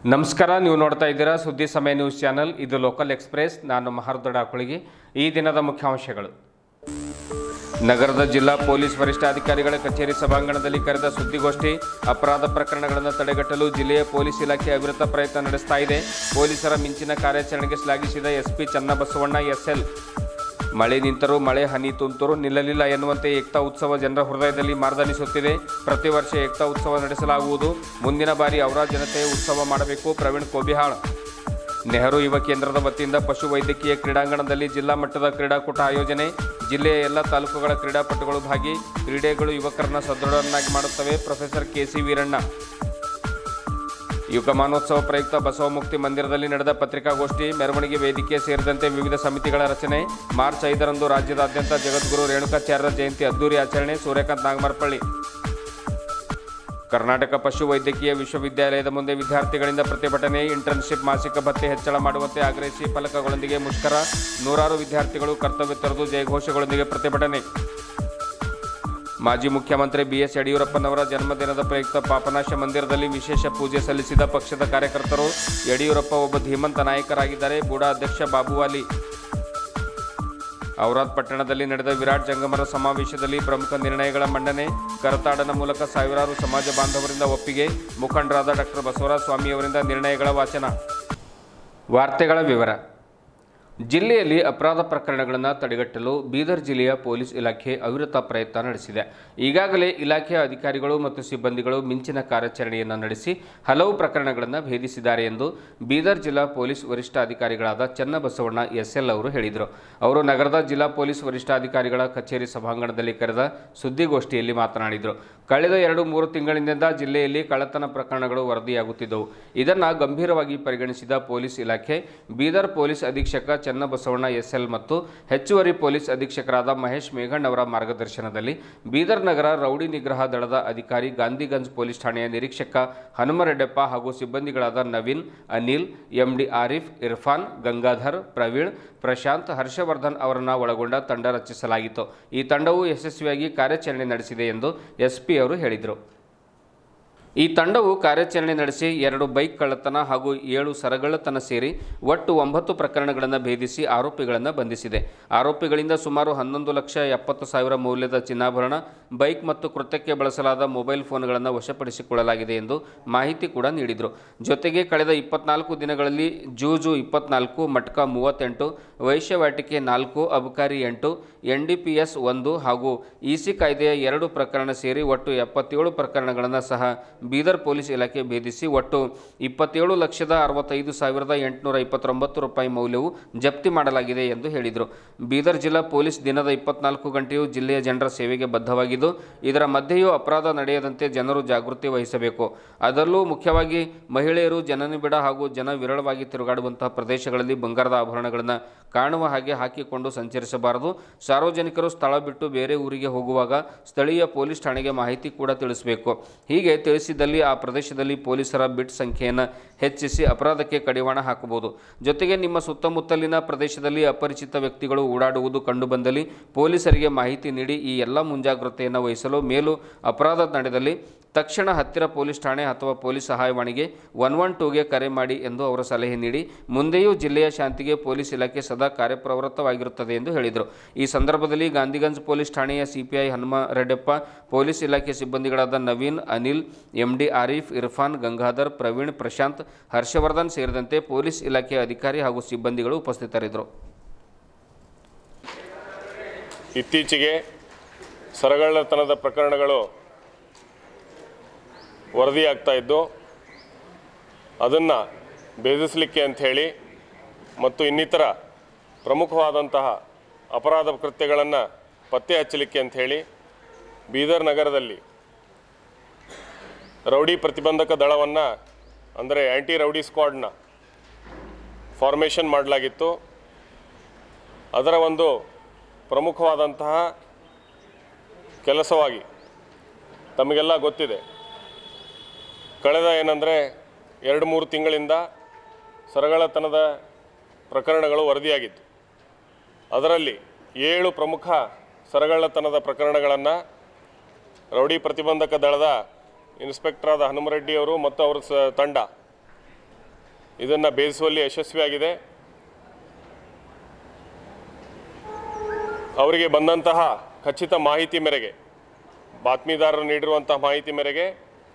ನಮಸ್ಕಾರ ನೀವು ನೋಡ್ತಾ ಇದ್ದೀರಾ ಸುದ್ದಿ ಸಮಯ ನ್ಯೂಸ್ ಚಾನಲ್ ಇದು ಲೋಕಲ್ ಎಕ್ಸ್ಪ್ರೆಸ್ ನಾನು ಮಹರ್ದೊಡ ಕುಳಗಿ ಈ ದಿನದ ಮುಖ್ಯಾಂಶಗಳು ನಗರದ ಜಿಲ್ಲಾ ಪೊಲೀಸ್ ವರಿಷ್ಠಾಧಿಕಾರಿಗಳ ಕಚೇರಿ ಸಭಾಂಗಣದಲ್ಲಿ ಕರೆದ ಸುದ್ದಿಗೋಷ್ಠಿ ಅಪರಾಧ ಪ್ರಕರಣಗಳನ್ನು ತಡೆಗಟ್ಟಲು ಜಿಲ್ಲೆಯ ಪೊಲೀಸ್ ಇಲಾಖೆ ಅವಿರತ ಪ್ರಯತ್ನ ನಡೆಸ್ತಾ ಇದೆ ಪೊಲೀಸರ ಮಿಂಚಿನ ಕಾರ್ಯಾಚರಣೆಗೆ ಶ್ಲಾಘಿಸಿದ ಎಸ್ಪಿ ಚನ್ನಬಸವಣ್ಣ ಎಸ್ಎಲ್ ಮಳೆ ನಿಂತರೂ ಮಳೆ ಹನಿ ತುಂತುರು ನಿಲ್ಲಲಿಲ್ಲ ಎನ್ನುವಂತೆ ಏಕ್ತಾ ಉತ್ಸವ ಜನರ ಹೃದಯದಲ್ಲಿ ಮಾರ್ದನಿಸುತ್ತಿದೆ ಪ್ರತಿ ವರ್ಷ ಏಕ್ತಾ ಉತ್ಸವ ನಡೆಸಲಾಗುವುದು ಮುಂದಿನ ಬಾರಿ ಅವರ ಜನತೆ ಉತ್ಸವ ಮಾಡಬೇಕು ಪ್ರವೀಣ್ ಕೋಬಿಹಾಳ್ ನೆಹರು ಯುವ ಕೇಂದ್ರದ ವತಿಯಿಂದ ಪಶು ವೈದ್ಯಕೀಯ ಕ್ರೀಡಾಂಗಣದಲ್ಲಿ ಜಿಲ್ಲಾ ಮಟ್ಟದ ಕ್ರೀಡಾಕೂಟ ಆಯೋಜನೆ ಜಿಲ್ಲೆಯ ಎಲ್ಲ ತಾಲೂಕುಗಳ ಕ್ರೀಡಾಪಟುಗಳು ಭಾಗಿ ಕ್ರೀಡೆಗಳು ಯುವಕರನ್ನ ಸದೃಢರನ್ನಾಗಿ ಮಾಡುತ್ತವೆ ಪ್ರೊಫೆಸರ್ ಕೆಸಿ ವೀರಣ್ಣ ಯುಗಮಾನೋತ್ಸವ ಪ್ರಯುಕ್ತ ಬಸವಮುಕ್ತಿ ಮಂದಿರದಲ್ಲಿ ನಡೆದ ಪತ್ರಿಕಾಗೋಷ್ಠಿ ಮೆರವಣಿಗೆ ವೇದಿಕೆ ಸೇರಿದಂತೆ ವಿವಿಧ ಸಮಿತಿಗಳ ರಚನೆ ಮಾರ್ಚ್ ಐದರಂದು ರಾಜ್ಯದಾದ್ಯಂತ ಜಗದ್ಗುರು ರೇಣುಕಾಚಾರ್ಯರ ಜಯಂತಿ ಅದ್ದೂರಿ ಆಚರಣೆ ಸೂರ್ಯಕಾಂತ್ ನಾಗಮರ್ಪಳ್ಳಿ ಕರ್ನಾಟಕ ಪಶು ವೈದ್ಯಕೀಯ ವಿಶ್ವವಿದ್ಯಾಲಯದ ಮುಂದೆ ವಿದ್ಯಾರ್ಥಿಗಳಿಂದ ಪ್ರತಿಭಟನೆ ಇಂಟರ್ನ್ಶಿಪ್ ಮಾಸಿಕ ಭತ್ಯೆ ಹೆಚ್ಚಳ ಮಾಡುವಂತೆ ಆಗ್ರಹಿಸಿ ಫಲಕಗಳೊಂದಿಗೆ ಮುಷ್ಕರ ನೂರಾರು ವಿದ್ಯಾರ್ಥಿಗಳು ಕರ್ತವ್ಯ ತೊರೆದು ಜಯಘೋಷಗಳೊಂದಿಗೆ ಪ್ರತಿಭಟನೆ ಮಾಜಿ ಮುಖ್ಯಮಂತ್ರಿ ಬಿಎಸ್ ಯಡಿಯೂರಪ್ಪನವರ ಜನ್ಮದಿನದ ಪ್ರಯುಕ್ತ ಪಾಪನಾಶ ಮಂದಿರದಲ್ಲಿ ವಿಶೇಷ ಪೂಜೆ ಸಲ್ಲಿಸಿದ ಪಕ್ಷದ ಕಾರ್ಯಕರ್ತರು ಯಡಿಯೂರಪ್ಪ ಒಬ್ಬ ಧೀಮಂತ ನಾಯಕರಾಗಿದ್ದಾರೆ ಬೂಡಾ ಅಧ್ಯಕ್ಷ ಬಾಬುವಾಲಿ ಔರಾದ್ ಪಟ್ಟಣದಲ್ಲಿ ನಡೆದ ವಿರಾಟ್ ಜಂಗಮರ ಸಮಾವೇಶದಲ್ಲಿ ಪ್ರಮುಖ ನಿರ್ಣಯಗಳ ಮಂಡನೆ ಕರತಾಡನ ಮೂಲಕ ಸಾವಿರಾರು ಸಮಾಜ ಬಾಂಧವರಿಂದ ಒಪ್ಪಿಗೆ ಮುಖಂಡರಾದ ಡಾಕ್ಟರ್ ಬಸವರಾಜ ಸ್ವಾಮಿಯವರಿಂದ ನಿರ್ಣಯಗಳ ವಾಚನ ವಾರ್ತೆಗಳ ವಿವರ ಜಿಲ್ಲೆಯಲ್ಲಿ ಅಪರಾಧ ಪ್ರಕರಣಗಳನ್ನು ತಡೆಗಟ್ಟಲು ಬೀದರ್ ಜಿಲ್ಲೆಯ ಪೊಲೀಸ್ ಇಲಾಖೆ ಅವಿರತ ಪ್ರಯತ್ನ ನಡೆಸಿದೆ ಈಗಾಗಲೇ ಇಲಾಖೆಯ ಅಧಿಕಾರಿಗಳು ಮತ್ತು ಸಿಬ್ಬಂದಿಗಳು ಮಿಂಚಿನ ಕಾರ್ಯಾಚರಣೆಯನ್ನು ನಡೆಸಿ ಹಲವು ಪ್ರಕರಣಗಳನ್ನು ಭೇದಿಸಿದ್ದಾರೆ ಎಂದು ಬೀದರ್ ಜಿಲ್ಲಾ ಪೊಲೀಸ್ ವರಿಷ್ಠಾಧಿಕಾರಿಗಳಾದ ಚನ್ನಬಸವಣ್ಣ ಎಸ್ಎಲ್ ಅವರು ಹೇಳಿದರು ಅವರು ನಗರದ ಜಿಲ್ಲಾ ಪೊಲೀಸ್ ವರಿಷ್ಠಾಧಿಕಾರಿಗಳ ಕಚೇರಿ ಸಭಾಂಗಣದಲ್ಲಿ ಕರೆದ ಸುದ್ದಿಗೋಷ್ಠಿಯಲ್ಲಿ ಮಾತನಾಡಿದರು ಕಳೆದ ಎರಡು ಮೂರು ತಿಂಗಳಿನಿಂದ ಜಿಲ್ಲೆಯಲ್ಲಿ ಕಳ್ಳತನ ಪ್ರಕರಣಗಳು ವರದಿಯಾಗುತ್ತಿದ್ದವು ಇದನ್ನು ಗಂಭೀರವಾಗಿ ಪರಿಗಣಿಸಿದ ಪೊಲೀಸ್ ಇಲಾಖೆ ಬೀದರ್ ಪೊಲೀಸ್ ಅಧೀಕ್ಷಕ ಚನ್ನಬಸವಣ್ಣ ಎಸ್ಎಲ್ ಮತ್ತು ಹೆಚ್ಚುವರಿ ಪೊಲೀಸ್ ಅಧೀಕ್ಷಕರಾದ ಮಹೇಶ್ ಮೇಘಣ್ ಅವರ ಮಾರ್ಗದರ್ಶನದಲ್ಲಿ ಬೀದರ್ ನಗರ ರೌಡಿ ನಿಗ್ರಹ ದಳದ ಅಧಿಕಾರಿ ಗಾಂಧಿಗಂಜ್ ಪೊಲೀಸ್ ಠಾಣೆಯ ನಿರೀಕ್ಷಕ ಹನುಮರೆಡ್ಡಪ್ಪ ಹಾಗೂ ಸಿಬ್ಬಂದಿಗಳಾದ ನವೀನ್ ಅನಿಲ್ ಎಂಡಿ ಆರಿಫ್ ಇರ್ಫಾನ್ ಗಂಗಾಧರ್ ಪ್ರವೀಣ್ ಪ್ರಶಾಂತ್ ಹರ್ಷವರ್ಧನ್ ಅವರನ್ನು ಒಳಗೊಂಡ ತಂಡ ರಚಿಸಲಾಗಿತ್ತು ಈ ತಂಡವು ಯಶಸ್ವಿಯಾಗಿ ಕಾರ್ಯಾಚರಣೆ ನಡೆಸಿದೆ ಎಂದು ಎಸ್ಪಿ ಅವರು ಹೇಳಿದರು ಈ ತಂಡವು ಕಾರ್ಯಾಚರಣೆ ನಡೆಸಿ ಎರಡು ಬೈಕ್ ಕಳ್ಳತನ ಹಾಗೂ ಏಳು ಸರಗಳ್ಳತನ ಸೇರಿ ಒಟ್ಟು ಒಂಬತ್ತು ಪ್ರಕರಣಗಳನ್ನು ಭೇದಿಸಿ ಆರೋಪಿಗಳನ್ನು ಬಂಧಿಸಿದೆ ಆರೋಪಿಗಳಿಂದ ಸುಮಾರು ಹನ್ನೊಂದು ಲಕ್ಷ ಎಪ್ಪತ್ತು ಸಾವಿರ ಮೌಲ್ಯದ ಚಿನ್ನಾಭರಣ ಬೈಕ್ ಮತ್ತು ಕೃತ್ಯಕ್ಕೆ ಬಳಸಲಾದ ಮೊಬೈಲ್ ಫೋನ್ಗಳನ್ನು ವಶಪಡಿಸಿಕೊಳ್ಳಲಾಗಿದೆ ಎಂದು ಮಾಹಿತಿ ಕೂಡ ನೀಡಿದರು ಜೊತೆಗೆ ಕಳೆದ ಇಪ್ಪತ್ನಾಲ್ಕು ದಿನಗಳಲ್ಲಿ ಜೂಜು ಇಪ್ಪತ್ನಾಲ್ಕು ಮಟ್ಕ ಮೂವತ್ತೆಂಟು ವೈಶ್ಯವಾಟಿಕೆ ನಾಲ್ಕು ಅಬಕಾರಿ ಎಂಟು ಎನ್ ಡಿ ಪಿ ಎಸ್ ಒಂದು ಹಾಗೂ ಇಸಿ ಕಾಯ್ದೆಯ ಎರಡು ಪ್ರಕರಣ ಸೇರಿ ಒಟ್ಟು ಎಪ್ಪತ್ತೇಳು ಪ್ರಕರಣಗಳನ್ನು ಸಹ ಬೀದರ್ ಪೊಲೀಸ್ ಇಲಾಖೆ ಭೇದಿಸಿ ಒಟ್ಟು ಇಪ್ಪತ್ತೇಳು ಲಕ್ಷದ ಅರವತ್ತೈದು ಸಾವಿರದ ಎಂಟುನೂರ ಇಪ್ಪತ್ತೊಂಬತ್ತು ರೂಪಾಯಿ ಮೌಲ್ಯವು ಜಪ್ತಿ ಮಾಡಲಾಗಿದೆ ಎಂದು ಹೇಳಿದರು ಬೀದರ್ ಜಿಲ್ಲಾ ಪೊಲೀಸ್ ದಿನದ ಇಪ್ಪತ್ನಾಲ್ಕು ಗಂಟೆಯೂ ಜಿಲ್ಲೆಯ ಜನರ ಸೇವೆಗೆ ಬದ್ಧವಾಗಿದ್ದು ಇದರ ಮಧ್ಯೆಯೂ ಅಪರಾಧ ನಡೆಯದಂತೆ ಜನರು ಜಾಗೃತಿ ವಹಿಸಬೇಕು ಅದರಲ್ಲೂ ಮುಖ್ಯವಾಗಿ ಮಹಿಳೆಯರು ಜನನಿಬಿಡ ಹಾಗೂ ಜನ ವಿರಳವಾಗಿ ತಿರುಗಾಡುವಂತಹ ಪ್ರದೇಶಗಳಲ್ಲಿ ಬಂಗಾರದ ಆಭರಣಗಳನ್ನು ಕಾಣುವ ಹಾಗೆ ಹಾಕಿಕೊಂಡು ಸಂಚರಿಸಬಾರದು ಸಾರ್ವಜನಿಕರು ಸ್ಥಳ ಬಿಟ್ಟು ಬೇರೆ ಊರಿಗೆ ಹೋಗುವಾಗ ಸ್ಥಳೀಯ ಪೊಲೀಸ್ ಠಾಣೆಗೆ ಮಾಹಿತಿ ಕೂಡ ತಿಳಿಸಬೇಕು ಹೀಗೆ ತಿಳಿಸಿದಲ್ಲಿ ಆ ಪ್ರದೇಶದಲ್ಲಿ ಪೊಲೀಸರ ಬಿಟ್ ಸಂಖ್ಯೆಯನ್ನು ಹೆಚ್ಚಿಸಿ ಅಪರಾಧಕ್ಕೆ ಕಡಿವಾಣ ಹಾಕಬಹುದು ಜೊತೆಗೆ ನಿಮ್ಮ ಸುತ್ತಮುತ್ತಲಿನ ಪ್ರದೇಶದಲ್ಲಿ ಅಪರಿಚಿತ ವ್ಯಕ್ತಿಗಳು ಓಡಾಡುವುದು ಕಂಡುಬಂದಲ್ಲಿ ಪೊಲೀಸರಿಗೆ ಮಾಹಿತಿ ನೀಡಿ ಈ ಎಲ್ಲ ಮುಂಜಾಗ್ರತೆಯನ್ನು ವಹಿಸಲು ಮೇಲೂ ಅಪರಾಧ ನಡೆದಲ್ಲಿ ತಕ್ಷಣ ಹತ್ತಿರ ಪೊಲೀಸ್ ಠಾಣೆ ಅಥವಾ ಪೊಲೀಸ್ ಸಹಾಯವಾಣಿಗೆ ಒನ್ ಒನ್ ಟೂಗೆ ಕರೆ ಮಾಡಿ ಎಂದು ಅವರು ಸಲಹೆ ನೀಡಿ ಮುಂದೆಯೂ ಜಿಲ್ಲೆಯ ಶಾಂತಿಗೆ ಪೊಲೀಸ್ ಇಲಾಖೆ ಸದಾ ಕಾರ್ಯಪ್ರವೃತ್ತವಾಗಿರುತ್ತದೆ ಎಂದು ಹೇಳಿದರು ಈ ಸಂದರ್ಭದಲ್ಲಿ ಗಾಂಧಿಗಂಜ್ ಪೊಲೀಸ್ ಠಾಣೆಯ ಸಿಪಿಐ ಹನುಮ ರೆಡ್ಡಪ್ಪ ಪೊಲೀಸ್ ಇಲಾಖೆ ಸಿಬ್ಬಂದಿಗಳಾದ ನವೀನ್ ಅನಿಲ್ ಎಂಡಿ ಆರೀಫ್ ಇರ್ಫಾನ್ ಗಂಗಾಧರ್ ಪ್ರವೀಣ್ ಪ್ರಶಾಂತ್ ಹರ್ಷವರ್ಧನ್ ಸೇರಿದಂತೆ ಪೊಲೀಸ್ ಇಲಾಖೆಯ ಅಧಿಕಾರಿ ಹಾಗೂ ಸಿಬ್ಬಂದಿಗಳು ಉಪಸ್ಥಿತರಿದ್ದರು ಇತ್ತೀಚೆಗೆ ಸರಗಳ್ಳತನದ ಪ್ರಕರಣಗಳು ವರದಿಯಾಗ್ತಾ ಇದ್ದು ಅದನ್ನು ಭೇದಿಸಲಿಕ್ಕೆ ಅಂಥೇಳಿ ಮತ್ತು ಇನ್ನಿತರ ಪ್ರಮುಖವಾದಂತಹ ಅಪರಾಧ ಕೃತ್ಯಗಳನ್ನು ಪತ್ತೆ ಹಚ್ಚಲಿಕ್ಕೆ ಅಂಥೇಳಿ ಬೀದರ್ ನಗರದಲ್ಲಿ ರೌಡಿ ಪ್ರತಿಬಂಧಕ ದಳವನ್ನು ಅಂದರೆ ಆ್ಯಂಟಿ ರೌಡಿ ಸ್ಕ್ವಾಡ್ನ ಫಾರ್ಮೇಷನ್ ಮಾಡಲಾಗಿತ್ತು ಅದರ ಒಂದು ಪ್ರಮುಖವಾದಂತಹ ಕೆಲಸವಾಗಿ ತಮಗೆಲ್ಲ ಗೊತ್ತಿದೆ ಕಳೆದ ಏನಂದರೆ ಎರಡು ಮೂರು ತಿಂಗಳಿಂದ ಸರಗಳತನದ ಪ್ರಕರಣಗಳು ವರದಿಯಾಗಿತ್ತು ಅದರಲ್ಲಿ ಏಳು ಪ್ರಮುಖ ಸರಗಳ್ಳತನದ ಪ್ರಕರಣಗಳನ್ನು ರೌಡಿ ಪ್ರತಿಬಂಧಕ ದಳದ ಇನ್ಸ್ಪೆಕ್ಟರ್ ಆದ ಹನುಮರೆಡ್ಡಿ ಅವರು ಮತ್ತು ಅವರ ಸ ತಂಡ ಇದನ್ನು ಭೇದಿಸುವಲ್ಲಿ ಯಶಸ್ವಿಯಾಗಿದೆ ಅವರಿಗೆ ಬಂದಂತಹ ಖಚಿತ ಮಾಹಿತಿ ಮೇರೆಗೆ ಬಾತ್ಮೀದಾರರು ನೀಡಿರುವಂತಹ ಮಾಹಿತಿ ಮೇರೆಗೆ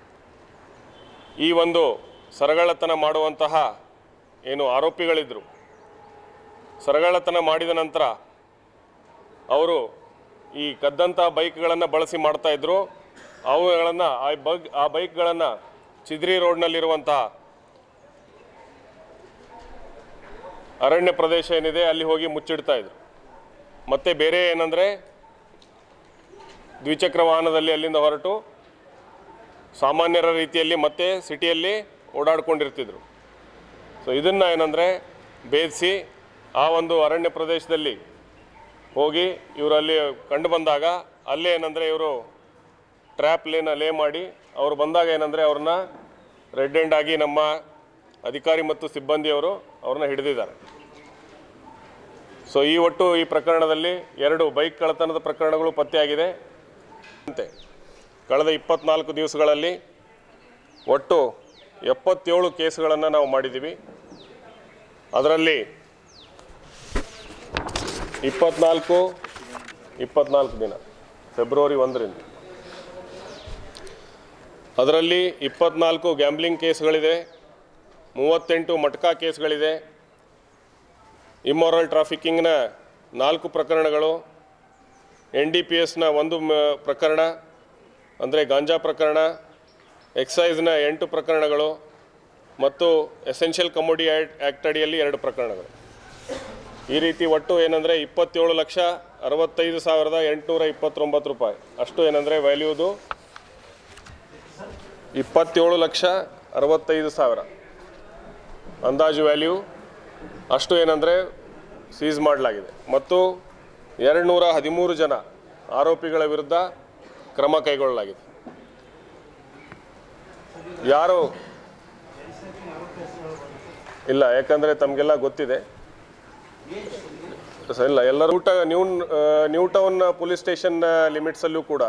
ಈ ಒಂದು ಸರಗಳತನ ಮಾಡುವಂತಹ ಏನು ಆರೋಪಿಗಳಿದ್ದರು ಸರಗಳತನ ಮಾಡಿದ ನಂತರ ಅವರು ಈ ಕದ್ದಂತಹ ಬೈಕ್ಗಳನ್ನು ಬಳಸಿ ಮಾಡ್ತಾ ಇದ್ರು ಅವುಗಳನ್ನು ಆ ಬಗ್ ಆ ಬೈಕ್ಗಳನ್ನು ಚಿದ್ರಿ ರೋಡ್ನಲ್ಲಿರುವಂತಹ ಅರಣ್ಯ ಪ್ರದೇಶ ಏನಿದೆ ಅಲ್ಲಿ ಹೋಗಿ ಮುಚ್ಚಿಡ್ತಾ ಇದ್ರು ಮತ್ತು ಬೇರೆ ಏನಂದರೆ ದ್ವಿಚಕ್ರ ವಾಹನದಲ್ಲಿ ಅಲ್ಲಿಂದ ಹೊರಟು ಸಾಮಾನ್ಯರ ರೀತಿಯಲ್ಲಿ ಮತ್ತೆ ಸಿಟಿಯಲ್ಲಿ ಓಡಾಡ್ಕೊಂಡಿರ್ತಿದ್ರು ಸೊ ಇದನ್ನು ಏನಂದರೆ ಭೇದಿಸಿ ಆ ಒಂದು ಅರಣ್ಯ ಪ್ರದೇಶದಲ್ಲಿ ಹೋಗಿ ಇವರಲ್ಲಿ ಕಂಡು ಬಂದಾಗ ಅಲ್ಲೇ ಏನಂದರೆ ಇವರು ಟ್ರ್ಯಾಪ್ ಲೇನ ಲೇ ಮಾಡಿ ಅವರು ಬಂದಾಗ ಏನಂದರೆ ಅವ್ರನ್ನ ರೆಡ್ ಹ್ಯಾಂಡ್ ಆಗಿ ನಮ್ಮ ಅಧಿಕಾರಿ ಮತ್ತು ಸಿಬ್ಬಂದಿಯವರು ಅವ್ರನ್ನ ಹಿಡಿದಿದ್ದಾರೆ ಸೊ ಈ ಒಟ್ಟು ಈ ಪ್ರಕರಣದಲ್ಲಿ ಎರಡು ಬೈಕ್ ಕಳ್ಳತನದ ಪ್ರಕರಣಗಳು ಪತ್ತೆಯಾಗಿದೆ ಅಂತೆ ಕಳೆದ ಇಪ್ಪತ್ನಾಲ್ಕು ದಿವಸಗಳಲ್ಲಿ ಒಟ್ಟು ಎಪ್ಪತ್ತೇಳು ಕೇಸುಗಳನ್ನು ನಾವು ಮಾಡಿದ್ದೀವಿ ಅದರಲ್ಲಿ ಇಪ್ಪತ್ನಾಲ್ಕು ಇಪ್ಪತ್ನಾಲ್ಕು ದಿನ ಫೆಬ್ರವರಿ ಒಂದರಿಂದ ಅದರಲ್ಲಿ ಇಪ್ಪತ್ನಾಲ್ಕು ಗ್ಯಾಂಬ್ಲಿಂಗ್ ಕೇಸ್ಗಳಿದೆ ಮೂವತ್ತೆಂಟು ಮಟ್ಕಾ ಕೇಸ್ಗಳಿದೆ ಇಮ್ಮೋರಲ್ ಟ್ರಾಫಿಕಿಂಗ್ನ ನಾಲ್ಕು ಪ್ರಕರಣಗಳು ಎನ್ ಡಿ ಪಿ ಎಸ್ನ ಒಂದು ಮ- ಪ್ರಕರಣ ಅಂದರೆ ಗಾಂಜಾ ಪ್ರಕರಣ ಎಕ್ಸೈಸ್ನ ಎಂಟು ಪ್ರಕರಣಗಳು ಮತ್ತು ಎಸೆನ್ಷಿಯಲ್ ಕಮೋಡಿ ಆ್ಯಕ್ಟ್ ಅಡಿಯಲ್ಲಿ ಎರಡು ಪ್ರಕರಣಗಳು ಈ ರೀತಿ ಒಟ್ಟು ಏನಂದರೆ ಇಪ್ಪತ್ತೇಳು ಲಕ್ಷ ಅರವತ್ತೈದು ಸಾವಿರದ ಎಂಟುನೂರ ಇಪ್ಪತ್ತೊಂಬತ್ತು ರೂಪಾಯಿ ಅಷ್ಟು ಏನಂದರೆ ವ್ಯಾಲ್ಯೂದು ಇಪ್ಪತ್ತೇಳು ಲಕ್ಷ ಅರವತ್ತೈದು ಸಾವಿರ ಅಂದಾಜು ವ್ಯಾಲ್ಯೂ ಅಷ್ಟು ಏನಂದರೆ ಸೀಸ್ ಮಾಡಲಾಗಿದೆ ಮತ್ತು ಎರಡು ನೂರ ಹದಿಮೂರು ಜನ ಆರೋಪಿಗಳ ವಿರುದ್ಧ ಕ್ರಮ ಕೈಗೊಳ್ಳಲಾಗಿದೆ ಯಾರು ಇಲ್ಲ ಯಾಕಂದರೆ ತಮಗೆಲ್ಲ ಗೊತ್ತಿದೆ ಸ- ಇಲ್ಲ ಎಲ್ಲರೂ ಊಟ new new town police station ಲಿಮಿಟ್ಸಲ್ಲೂ ಕೂಡ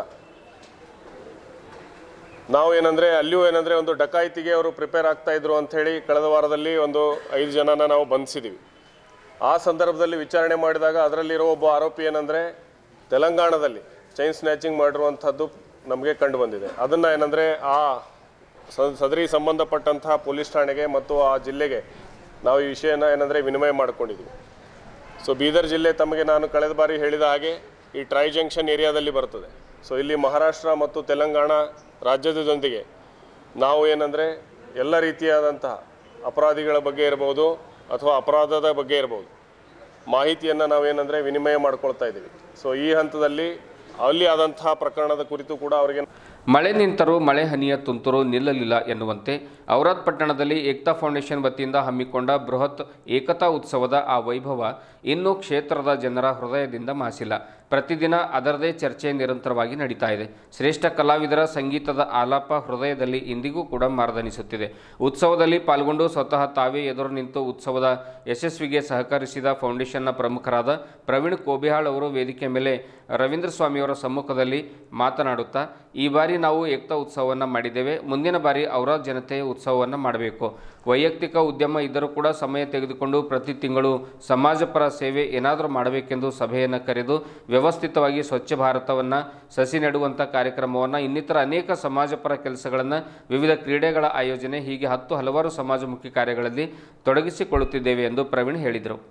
ನಾವು ಏನಂದರೆ ಅಲ್ಲಿಯೂ ಏನಂದರೆ ಒಂದು ಡಕಾಯಿತಿಗೆ ಅವರು ಪ್ರಿಪೇರ್ ಆಗ್ತಾ ಇದ್ರು ಅಂಥೇಳಿ ಕಳೆದ ವಾರದಲ್ಲಿ ಒಂದು ಐದು ಜನನ ನಾವು ಬಂಧಿಸಿದ್ದೀವಿ ಆ ಸಂದರ್ಭದಲ್ಲಿ ವಿಚಾರಣೆ ಮಾಡಿದಾಗ ಅದರಲ್ಲಿರೋ ಒಬ್ಬ ಆರೋಪಿ ಏನಂದರೆ ತೆಲಂಗಾಣದಲ್ಲಿ ಚೈನ್ ಸ್ನ್ಯಾಚಿಂಗ್ ಮಾಡಿರುವಂಥದ್ದು ನಮಗೆ ಕಂಡು ಬಂದಿದೆ ಅದನ್ನು ಏನಂದರೆ ಆ ಸ- ಸದರಿ ಸಂಬಂಧಪಟ್ಟಂತಹ ಪೊಲೀಸ್ ಠಾಣೆಗೆ ಮತ್ತು ಆ ಜಿಲ್ಲೆಗೆ ನಾವು ಈ ವಿಷಯನ ಏನಂದರೆ ವಿನಿಮಯ ಮಾಡ್ಕೊಂಡಿದ್ದೀವಿ ಸೊ ಬೀದರ್ ಜಿಲ್ಲೆ ತಮಗೆ ನಾನು ಕಳೆದ ಬಾರಿ ಹೇಳಿದ ಹಾಗೆ ಈ ಟ್ರೈ ಜಂಕ್ಷನ್ ಏರಿಯಾದಲ್ಲಿ ಬರ್ತದೆ ಸೊ ಇಲ್ಲಿ ಮಹಾರಾಷ್ಟ್ರ ಮತ್ತು ತೆಲಂಗಾಣ ರಾಜ್ಯದೊಂದಿಗೆ ನಾವು ಏನಂದರೆ ಎಲ್ಲ ರೀತಿಯಾದಂತಹ ಅಪರಾಧಿಗಳ ಬಗ್ಗೆ ಇರ್ಬೋದು ಅಥವಾ ಅಪರಾಧದ ಬಗ್ಗೆ ಇರ್ಬೋದು ಮಾಹಿತಿಯನ್ನು ನಾವೇನಂದರೆ ವಿನಿಮಯ ಮಾಡ್ಕೊಳ್ತಾ ಇದ್ದೀವಿ ಸೊ ಈ ಹಂತದಲ್ಲಿ ಅಲ್ಲಿ ಆದಂತಹ ಪ್ರಕರಣದ ಕುರಿತು ಕೂಡ ಅವರಿಗೆ ಮಳೆ ನಿಂತರೂ ಮಳೆ ಹನಿಯ ತುಂತುರು ನಿಲ್ಲಲಿಲ್ಲ ಎನ್ನುವಂತೆ ಔರಾದ್ ಪಟ್ಟಣದಲ್ಲಿ ಏಕ್ತಾ ಫೌಂಡೇಶನ್ ವತಿಯಿಂದ ಹಮ್ಮಿಕೊಂಡ ಬೃಹತ್ ಏಕತಾ ಉತ್ಸವದ ಆ ವೈಭವ ಇನ್ನೂ ಕ್ಷೇತ್ರದ ಜನರ ಹೃದಯದಿಂದ ಮಾಸಿಲ್ಲ ಪ್ರತಿದಿನ ಅದರದೇ ಚರ್ಚೆ ನಿರಂತರವಾಗಿ ನಡೀತಾ ಇದೆ ಶ್ರೇಷ್ಠ ಕಲಾವಿದರ ಸಂಗೀತದ ಆಲಾಪ ಹೃದಯದಲ್ಲಿ ಇಂದಿಗೂ ಕೂಡ ಮಾರ್ದನಿಸುತ್ತಿದೆ ಉತ್ಸವದಲ್ಲಿ ಪಾಲ್ಗೊಂಡು ಸ್ವತಃ ತಾವೇ ಎದುರು ನಿಂತು ಉತ್ಸವದ ಯಶಸ್ವಿಗೆ ಸಹಕರಿಸಿದ ಫೌಂಡೇಶನ್ನ ಪ್ರಮುಖರಾದ ಪ್ರವೀಣ್ ಕೋಬಿಹಾಳ್ ಅವರು ವೇದಿಕೆ ಮೇಲೆ ರವೀಂದ್ರ ಸ್ವಾಮಿಯವರ ಸಮ್ಮುಖದಲ್ಲಿ ಮಾತನಾಡುತ್ತಾ ಈ ಬಾರಿ ನಾವು ಏಕ್ತಾ ಉತ್ಸವವನ್ನು ಮಾಡಿದ್ದೇವೆ ಮುಂದಿನ ಬಾರಿ ಔರಾದ್ ಜನತೆ ಉತ್ಸವವನ್ನು ಮಾಡಬೇಕು ವೈಯಕ್ತಿಕ ಉದ್ಯಮ ಇದ್ದರೂ ಕೂಡ ಸಮಯ ತೆಗೆದುಕೊಂಡು ಪ್ರತಿ ತಿಂಗಳು ಸಮಾಜಪರ ಸೇವೆ ಏನಾದರೂ ಮಾಡಬೇಕೆಂದು ಸಭೆಯನ್ನು ಕರೆದು ವ್ಯವಸ್ಥಿತವಾಗಿ ಸ್ವಚ್ಛ ಭಾರತವನ್ನು ಸಸಿ ನೆಡುವಂಥ ಕಾರ್ಯಕ್ರಮವನ್ನು ಇನ್ನಿತರ ಅನೇಕ ಸಮಾಜಪರ ಕೆಲಸಗಳನ್ನು ವಿವಿಧ ಕ್ರೀಡೆಗಳ ಆಯೋಜನೆ ಹೀಗೆ ಹತ್ತು ಹಲವಾರು ಸಮಾಜಮುಖಿ ಕಾರ್ಯಗಳಲ್ಲಿ ತೊಡಗಿಸಿಕೊಳ್ಳುತ್ತಿದ್ದೇವೆ ಎಂದು ಪ್ರವೀಣ್ ಹೇಳಿದರು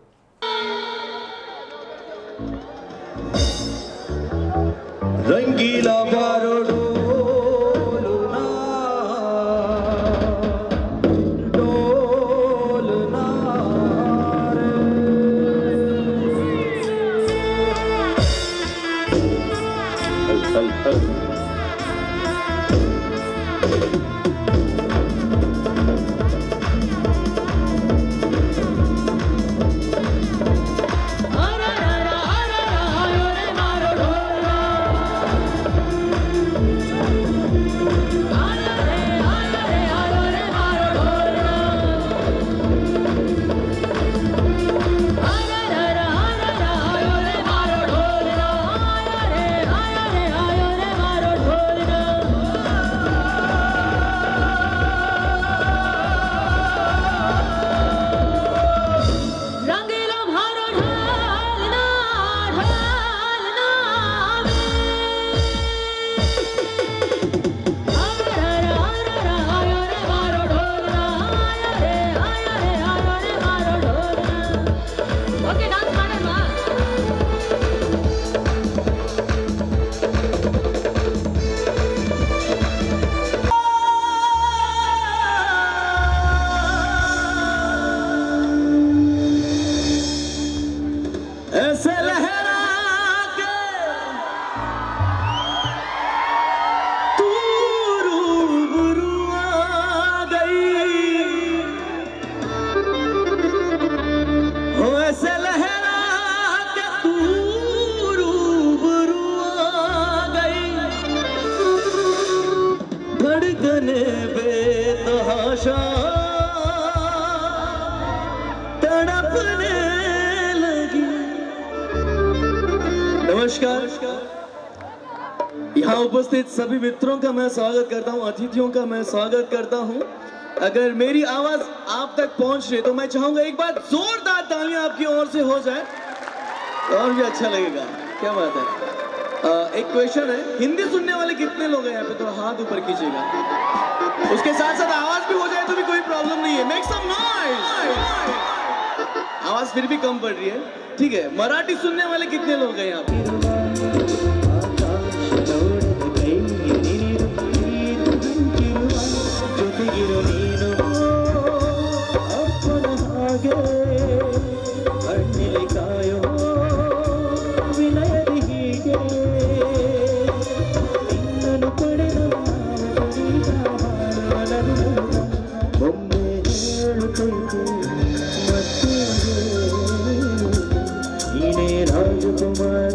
रंगीला प्यारो डोलना डोलना हल हल हल ಮಾರೋ नमस्कार यहाँ उपस्थित सभी मित्रों का मैं स्वागत करता हूँ अतिथियों का मैं स्वागत करता हूँ अगर मेरी आवाज आप तक पहुंच रही है तो मैं चाहूंगा एक बार जोरदार तालियां आपकी ओर से हो जाए तो और भी अच्छा लगेगा क्या बात है अ, एक क्वेश्चन है हिंदी सुनने वाले कितने लोग हैं यहाँ पे तो हाथ ऊपर कीजिएगा उसके साथ साथ आवाज भी हो जाए तो भी कोई प्रॉब्लम नहीं है मेक सम नॉइज आवाज फिर भी कम पड़ रही है ठीक है मराठी सुनने वाले कितने लोग हैं यहाँ पे ಜೊತೆಗಿರು ನೀನು ಅಪ್ಪನ ಹಾಗೆ ಕಣ್ಣಿಲೆ ಕಾಯೋ ವಿನಯದಿ ಹೀಗೆ ನಿನ್ನನ್ನು ಪಡೆದ ಒಮ್ಮೆ ಹೇಳುತ್ತೈತೆ ಮತ್ತೆ ಹೇಳು, ನೀನೇ ರಾಜಕುಮಾರ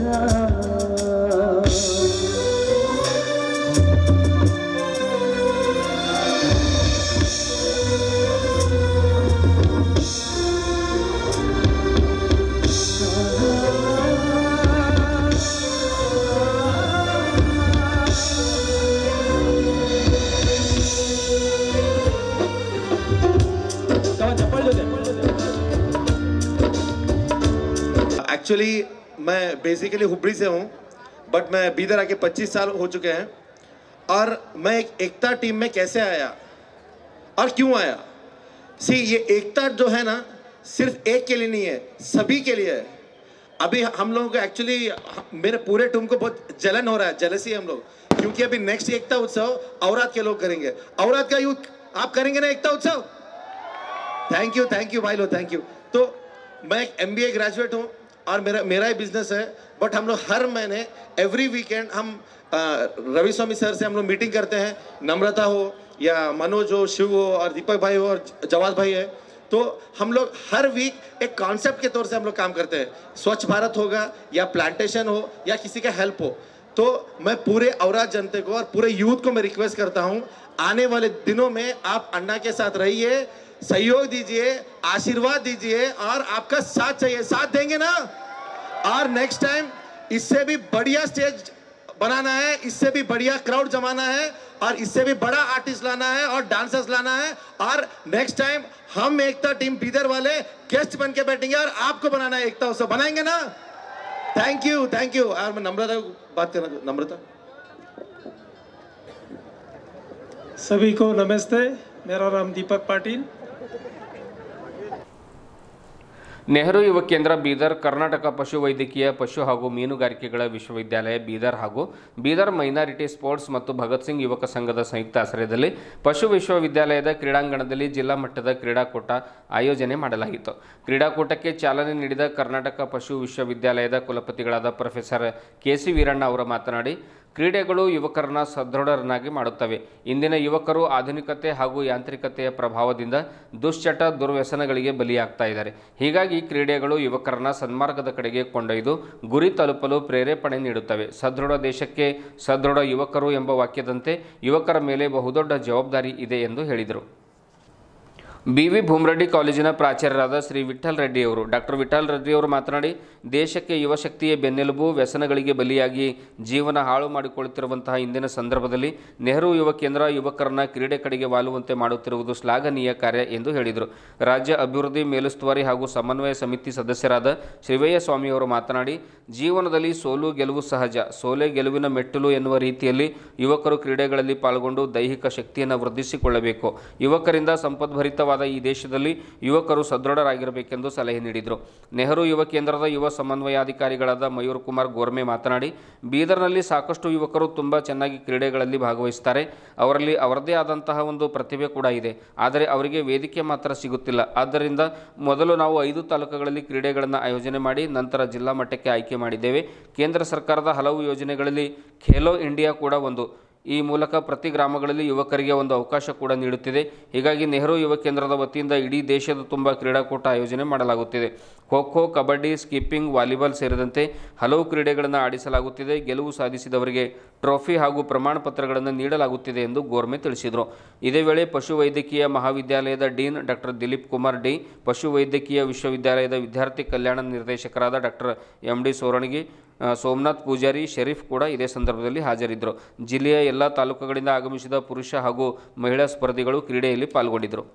एक्चुअली मैं बेसिकली हुबड़ी से हूँ बट मैं बीदर आके 25 साल हो चुके हैं और मैं एक एकता टीम में कैसे आया और क्यों आया सी ये एकता जो है ना सिर्फ एक के लिए नहीं है सभी के लिए है अभी हम लोगों को एक्चुअली मेरे पूरे टीम को बहुत जलन हो रहा है जलसी हम लोग क्योंकि अभी नेक्स्ट एकता उत्सव औरात के लोग करेंगे औरात का यूथ आप करेंगे ना एकता उत्सव थैंक यू थैंक यू भाई लो थैंक यू तो मैं एक एम ग्रेजुएट हूँ और मेरा मेरा ही बिजनेस है बट हम लोग हर महीने एवरी वीकेंड हम अ, रवि स्वामी सर से हम लोग मीटिंग करते हैं नम्रता हो या मनोज हो शिव हो और दीपक भाई हो और जवाद भाई है तो हम लोग हर वीक एक कॉन्सेप्ट के तौर से हम लोग काम करते हैं स्वच्छ भारत होगा या प्लांटेशन हो या किसी का हेल्प हो तो मैं पूरे औरात जनते को और पूरे यूथ को मैं रिक्वेस्ट करता हूँ आने वाले दिनों में आप अन्ना के साथ रहिए सहयोग दीजिए आशीर्वाद दीजिए और आपका साथ चाहिए साथ देंगे ना और नेक्स्ट टाइम इससे भी बढ़िया स्टेज बनाना है इससे भी बढ़िया क्राउड जमाना है और इससे भी बड़ा आर्टिस्ट लाना है और डांसर्स लाना है और नेक्स्ट टाइम हम एकता टीम बीदर वाले गेस्ट बन के बैठेंगे और आपको बनाना है एकता उत्सव बनाएंगे ना थैंक यू थैंक यू और मैं नम्रता को बात करना नम्रता सभी को नमस्ते मेरा नाम दीपक पाटिल ನೆಹರು ಯುವ ಕೇಂದ್ರ ಬೀದರ್ ಕರ್ನಾಟಕ ಪಶುವೈದ್ಯಕೀಯ ಪಶು ಹಾಗೂ ಮೀನುಗಾರಿಕೆಗಳ ವಿಶ್ವವಿದ್ಯಾಲಯ ಬೀದರ್ ಹಾಗೂ ಬೀದರ್ ಮೈನಾರಿಟಿ ಸ್ಪೋರ್ಟ್ಸ್ ಮತ್ತು ಭಗತ್ ಸಿಂಗ್ ಯುವಕ ಸಂಘದ ಸಂಯುಕ್ತ ಆಶ್ರಯದಲ್ಲಿ ಪಶು ವಿಶ್ವವಿದ್ಯಾಲಯದ ಕ್ರೀಡಾಂಗಣದಲ್ಲಿ ಜಿಲ್ಲಾ ಮಟ್ಟದ ಕ್ರೀಡಾಕೂಟ ಆಯೋಜನೆ ಮಾಡಲಾಗಿತ್ತು ಕ್ರೀಡಾಕೂಟಕ್ಕೆ ಚಾಲನೆ ನೀಡಿದ ಕರ್ನಾಟಕ ಪಶು ವಿಶ್ವವಿದ್ಯಾಲಯದ ಕುಲಪತಿಗಳಾದ ಪ್ರೊಫೆಸರ್ ಕೆ ಸಿ ವೀರಣ್ಣ ಅವರು ಮಾತನಾಡಿ ಕ್ರೀಡೆಗಳು ಯುವಕರನ್ನ ಸದೃಢರನ್ನಾಗಿ ಮಾಡುತ್ತವೆ ಇಂದಿನ ಯುವಕರು ಆಧುನಿಕತೆ ಹಾಗೂ ಯಾಂತ್ರಿಕತೆಯ ಪ್ರಭಾವದಿಂದ ದುಶ್ಚಟ ದುರ್ವ್ಯಸನಗಳಿಗೆ ಬಲಿಯಾಗ್ತಾ ಇದ್ದಾರೆ ಹೀಗಾಗಿ ಕ್ರೀಡೆಗಳು ಯುವಕರನ್ನ ಸನ್ಮಾರ್ಗದ ಕಡೆಗೆ ಕೊಂಡೊಯ್ದು ಗುರಿ ತಲುಪಲು ಪ್ರೇರೇಪಣೆ ನೀಡುತ್ತವೆ ಸದೃಢ ದೇಶಕ್ಕೆ ಸದೃಢ ಯುವಕರು ಎಂಬ ವಾಕ್ಯದಂತೆ ಯುವಕರ ಮೇಲೆ ಬಹುದೊಡ್ಡ ಜವಾಬ್ದಾರಿ ಇದೆ ಎಂದು ಹೇಳಿದರು ಬಿ ವಿ ಭೂಮರೆಡ್ಡಿ ಕಾಲೇಜಿನ ಪ್ರಾಚಾರ್ಯರಾದ ಶ್ರೀ ವಿಠಲ್ ರೆಡ್ಡಿಯವರು ಡಾಕ್ಟರ್ ವಿಠಲ್ ರೆಡ್ಡಿಯವರು ಮಾತನಾಡಿ ದೇಶಕ್ಕೆ ಯುವಶಕ್ತಿಯ ಬೆನ್ನೆಲುಬು ವ್ಯಸನಗಳಿಗೆ ಬಲಿಯಾಗಿ ಜೀವನ ಹಾಳು ಮಾಡಿಕೊಳ್ಳುತ್ತಿರುವಂತಹ ಇಂದಿನ ಸಂದರ್ಭದಲ್ಲಿ ನೆಹರು ಯುವ ಕೇಂದ್ರ ಯುವಕರನ್ನ ಕ್ರೀಡೆ ಕಡೆಗೆ ವಾಲುವಂತೆ ಮಾಡುತ್ತಿರುವುದು ಶ್ಲಾಘನೀಯ ಕಾರ್ಯ ಎಂದು ಹೇಳಿದರು ರಾಜ್ಯ ಅಭಿವೃದ್ಧಿ ಮೇಲುಸ್ತುವಾರಿ ಹಾಗೂ ಸಮನ್ವಯ ಸಮಿತಿ ಸದಸ್ಯರಾದ ಶಿವಯ್ಯ ಸ್ವಾಮಿಯವರು ಮಾತನಾಡಿ ಜೀವನದಲ್ಲಿ ಸೋಲು ಗೆಲುವು ಸಹಜ ಸೋಲೆ ಗೆಲುವಿನ ಮೆಟ್ಟಲು ಎನ್ನುವ ರೀತಿಯಲ್ಲಿ ಯುವಕರು ಕ್ರೀಡೆಗಳಲ್ಲಿ ಪಾಲ್ಗೊಂಡು ದೈಹಿಕ ಶಕ್ತಿಯನ್ನು ವೃದ್ಧಿಸಿಕೊಳ್ಳಬೇಕು ಯುವಕರಿಂದ ಸಂಪದ್ಭರಿತವಾದ ಈ ದೇಶದಲ್ಲಿ ಯುವಕರು ಸದೃಢರಾಗಿರಬೇಕೆಂದು ಸಲಹೆ ನೀಡಿದರು ನೆಹರು ಯುವ ಕೇಂದ್ರದ ಯುವ ಸಮನ್ವಯಾಧಿಕಾರಿಗಳಾದ ಮಯೂರ್ ಕುಮಾರ್ ಗೋರ್ಮೆ ಮಾತನಾಡಿ ಬೀದರ್ನಲ್ಲಿ ಸಾಕಷ್ಟು ಯುವಕರು ತುಂಬ ಚೆನ್ನಾಗಿ ಕ್ರೀಡೆಗಳಲ್ಲಿ ಭಾಗವಹಿಸುತ್ತಾರೆ ಅವರಲ್ಲಿ ಅವರದೇ ಆದಂತಹ ಒಂದು ಪ್ರತಿಭೆ ಕೂಡ ಇದೆ ಆದರೆ ಅವರಿಗೆ ವೇದಿಕೆ ಮಾತ್ರ ಸಿಗುತ್ತಿಲ್ಲ ಆದ್ದರಿಂದ ಮೊದಲು ನಾವು ಐದು ತಾಲೂಕುಗಳಲ್ಲಿ ಕ್ರೀಡೆಗಳನ್ನು ಆಯೋಜನೆ ಮಾಡಿ ನಂತರ ಜಿಲ್ಲಾ ಮಟ್ಟಕ್ಕೆ ಆಯ್ಕೆ ಮಾಡಿದ್ದೇವೆ ಕೇಂದ್ರ ಸರ್ಕಾರದ ಹಲವು ಯೋಜನೆಗಳಲ್ಲಿ ಖೇಲೋ ಇಂಡಿಯಾ ಕೂಡ ಒಂದು ಈ ಮೂಲಕ ಪ್ರತಿ ಗ್ರಾಮಗಳಲ್ಲಿ ಯುವಕರಿಗೆ ಒಂದು ಅವಕಾಶ ಕೂಡ ನೀಡುತ್ತಿದೆ ಹೀಗಾಗಿ ನೆಹರು ಯುವ ಕೇಂದ್ರದ ವತಿಯಿಂದ ಇಡೀ ದೇಶದ ತುಂಬ ಕ್ರೀಡಾಕೂಟ ಆಯೋಜನೆ ಮಾಡಲಾಗುತ್ತಿದೆ ಖೋ ಖೋ ಕಬಡ್ಡಿ ಸ್ಕಿಪ್ಪಿಂಗ್ ವಾಲಿಬಾಲ್ ಸೇರಿದಂತೆ ಹಲವು ಕ್ರೀಡೆಗಳನ್ನು ಆಡಿಸಲಾಗುತ್ತಿದೆ ಗೆಲುವು ಸಾಧಿಸಿದವರಿಗೆ ಟ್ರೋಫಿ ಹಾಗೂ ಪ್ರಮಾಣ ಪತ್ರಗಳನ್ನು ನೀಡಲಾಗುತ್ತಿದೆ ಎಂದು ಗೋರ್ಮೆ ತಿಳಿಸಿದರು ಇದೇ ವೇಳೆ ಪಶುವೈದ್ಯಕೀಯ ಮಹಾವಿದ್ಯಾಲಯದ dean doctor Dilip Kumar D ಪಶುವೈದ್ಯಕೀಯ ವಿಶ್ವವಿದ್ಯಾಲಯದ ವಿದ್ಯಾರ್ಥಿ ಕಲ್ಯಾಣ ನಿರ್ದೇಶಕರಾದ ಡಾಕ್ಟರ್ ಎಂ ಡಿ ಸೋರಣಗಿ ಆ, ಸೋಮನಾಥ್ ಪೂಜಾರಿ ಶರೀಫ್ ಕೂಡ ಇದೇ ಸಂದರ್ಭದಲ್ಲಿ ಹಾಜರಿದ್ದರು ಜಿಲ್ಲೆಯ ಎಲ್ಲ ತಾಲೂಕುಗಳಿಂದ ಆಗಮಿಸಿದ ಪುರುಷ ಹಾಗೂ ಮಹಿಳಾ ಸ್ಪರ್ಧಿಗಳು ಕ್ರೀಡೆಯಲ್ಲಿ ಪಾಲ್ಗೊಂಡಿದ್ದರು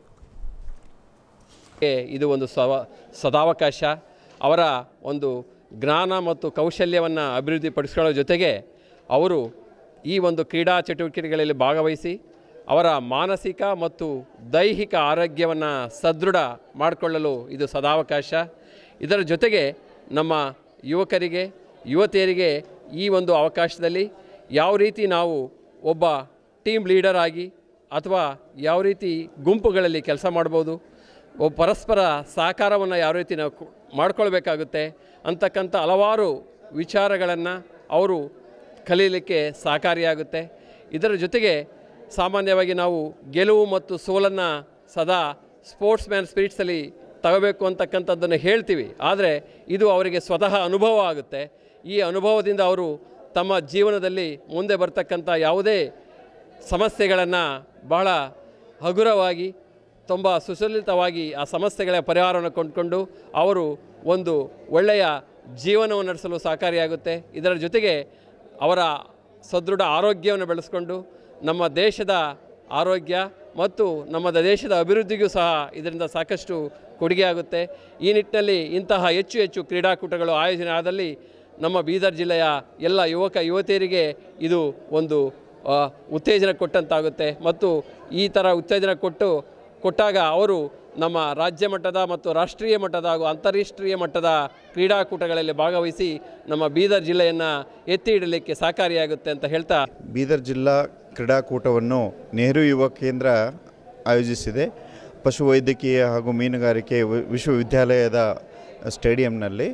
ಗೆ ಇದು ಒಂದು ಸವ ಸದಾವಕಾಶ ಅವರ ಒಂದು ಜ್ಞಾನ ಮತ್ತು ಕೌಶಲ್ಯವನ್ನು ಅಭಿವೃದ್ಧಿಪಡಿಸ್ಕೊಳ್ಳೋ ಜೊತೆಗೆ ಅವರು ಈ ಒಂದು ಕ್ರೀಡಾ ಚಟುವಟಿಕೆಗಳಲ್ಲಿ ಭಾಗವಹಿಸಿ ಅವರ ಮಾನಸಿಕ ಮತ್ತು ದೈಹಿಕ ಆರೋಗ್ಯವನ್ನು ಸದೃಢ ಮಾಡಿಕೊಳ್ಳಲು ಇದು ಸದಾವಕಾಶ ಇದರ ಜೊತೆಗೆ ನಮ್ಮ ಯುವಕರಿಗೆ ಯುವತಿಯರಿಗೆ ಈ ಒಂದು ಅವಕಾಶದಲ್ಲಿ ಯಾವ ರೀತಿ ನಾವು ಒಬ್ಬ ಟೀಮ್ ಲೀಡರ್ ಆಗಿ ಅಥವಾ ಯಾವ ರೀತಿ ಗುಂಪುಗಳಲ್ಲಿ ಕೆಲಸ ಮಾಡ್ಬೋದು ಒಬ್ಬ ಪರಸ್ಪರ ಸಹಕಾರವನ್ನು ಯಾವ ರೀತಿ ನಾವು ಕು- ಮಾಡ್ಕೊಳ್ಬೇಕಾಗುತ್ತೆ ಅಂತಕ್ಕಂಥ ಹಲವಾರು ವಿಚಾರಗಳನ್ನು ಅವರು ಕಲೀಲಿಕ್ಕೆ ಸಹಕಾರಿಯಾಗುತ್ತೆ ಇದರ ಜೊತೆಗೆ ಸಾಮಾನ್ಯವಾಗಿ ನಾವು ಗೆಲುವು ಮತ್ತು ಸೋಲನ್ನು ಸದಾ ಸ್ಪೋರ್ಟ್ಸ್ ಮ್ಯಾನ್ ಸ್ಪಿರಿಟ್ಸಲ್ಲಿ ತಗೋಬೇಕು ಅಂತಕ್ಕಂಥದ್ದನ್ನು ಹೇಳ್ತೀವಿ ಆದರೆ ಇದು ಅವರಿಗೆ ಸ್ವತಃ ಅನುಭವ ಆಗುತ್ತೆ ಈ ಅನುಭವದಿಂದ ಅವರು ತಮ್ಮ ಜೀವನದಲ್ಲಿ ಮುಂದೆ ಬರ್ತಕ್ಕಂಥ ಯಾವುದೇ ಸಮಸ್ಯೆಗಳನ್ನು ಬಹಳ ಹಗುರವಾಗಿ ತುಂಬ ಸುಸಲಿತವಾಗಿ ಆ ಸಮಸ್ಯೆಗಳ ಪರಿಹಾರವನ್ನು ಕೊಂಡುಕೊಂಡು ಅವರು ಒಂದು ಒಳ್ಳೆಯ ಜೀವನವನ್ನು ನಡೆಸಲು ಸಹಕಾರಿಯಾಗುತ್ತೆ ಇದರ ಜೊತೆಗೆ ಅವರ ಸದೃಢ ಆರೋಗ್ಯವನ್ನು ಬೆಳೆಸ್ಕೊಂಡು ನಮ್ಮ ದೇಶದ ಆರೋಗ್ಯ ಮತ್ತು ನಮ್ಮ ದೇಶದ ಅಭಿವೃದ್ಧಿಗೂ ಸಹ ಇದರಿಂದ ಸಾಕಷ್ಟು ಕೊಡುಗೆ ಆಗುತ್ತೆ ಈ ನಿಟ್ಟಿನಲ್ಲಿ ಇಂತಹ ಹೆಚ್ಚು ಹೆಚ್ಚು ಕ್ರೀಡಾಕೂಟಗಳು ಆಯೋಜನೆ ಆದಲ್ಲಿ ನಮ್ಮ ಬೀದರ್ ಜಿಲ್ಲೆಯ ಎಲ್ಲ ಯುವಕ ಯುವತಿಯರಿಗೆ ಇದು ಒಂದು ಆ, ಉತ್ತೇಜನ ಕೊಟ್ಟಂತಾಗುತ್ತೆ ಮತ್ತು ಈ ಥರ ಉತ್ತೇಜನ ಕೊಟ್ಟು ಕೊಟ್ಟಾಗ ಅವರು ನಮ್ಮ ರಾಜ್ಯ ಮಟ್ಟದ ಮತ್ತು ರಾಷ್ಟ್ರೀಯ ಮಟ್ಟದ ಹಾಗೂ ಅಂತಾರಾಷ್ಟ್ರೀಯ ಮಟ್ಟದ ಕ್ರೀಡಾಕೂಟಗಳಲ್ಲಿ ಭಾಗವಹಿಸಿ ನಮ್ಮ ಬೀದರ್ ಜಿಲ್ಲೆಯನ್ನು ಎತ್ತಿ ಇಡಲಿಕ್ಕೆ ಸಹಕಾರಿಯಾಗುತ್ತೆ ಅಂತ ಹೇಳ್ತಾ ಬೀದರ್ ಜಿಲ್ಲಾ ಕ್ರೀಡಾಕೂಟವನ್ನು ನೆಹರು ಯುವ ಕೇಂದ್ರ ಆಯೋಜಿಸಿದೆ ಪಶುವೈದ್ಯಕೀಯ ಹಾಗೂ ಮೀನುಗಾರಿಕೆ ವಿ- ವಿಶ್ವವಿದ್ಯಾಲಯದ ಸ್ಟೇಡಿಯಂನಲ್ಲಿ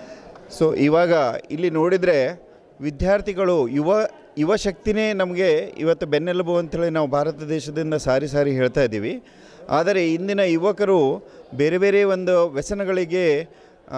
ಸೊ ಇವಾಗ ಇಲ್ಲಿ ನೋಡಿದರೆ ವಿದ್ಯಾರ್ಥಿಗಳು ಯುವ ಯುವ ಶಕ್ತಿನೇ ನಮಗೆ ಇವತ್ತು ಬೆನ್ನೆಲುಬು ಅಂಥೇಳಿ ನಾವು ಭಾರತ ದೇಶದಿಂದ ಸಾರಿ ಸಾರಿ ಹೇಳ್ತಾ ಇದ್ದೀವಿ ಆದರೆ ಇಂದಿನ ಯುವಕರು ಬೇರೆ ಬೇರೆ ಒಂದು ವ್ಯಸನಗಳಿಗೆ ಆ,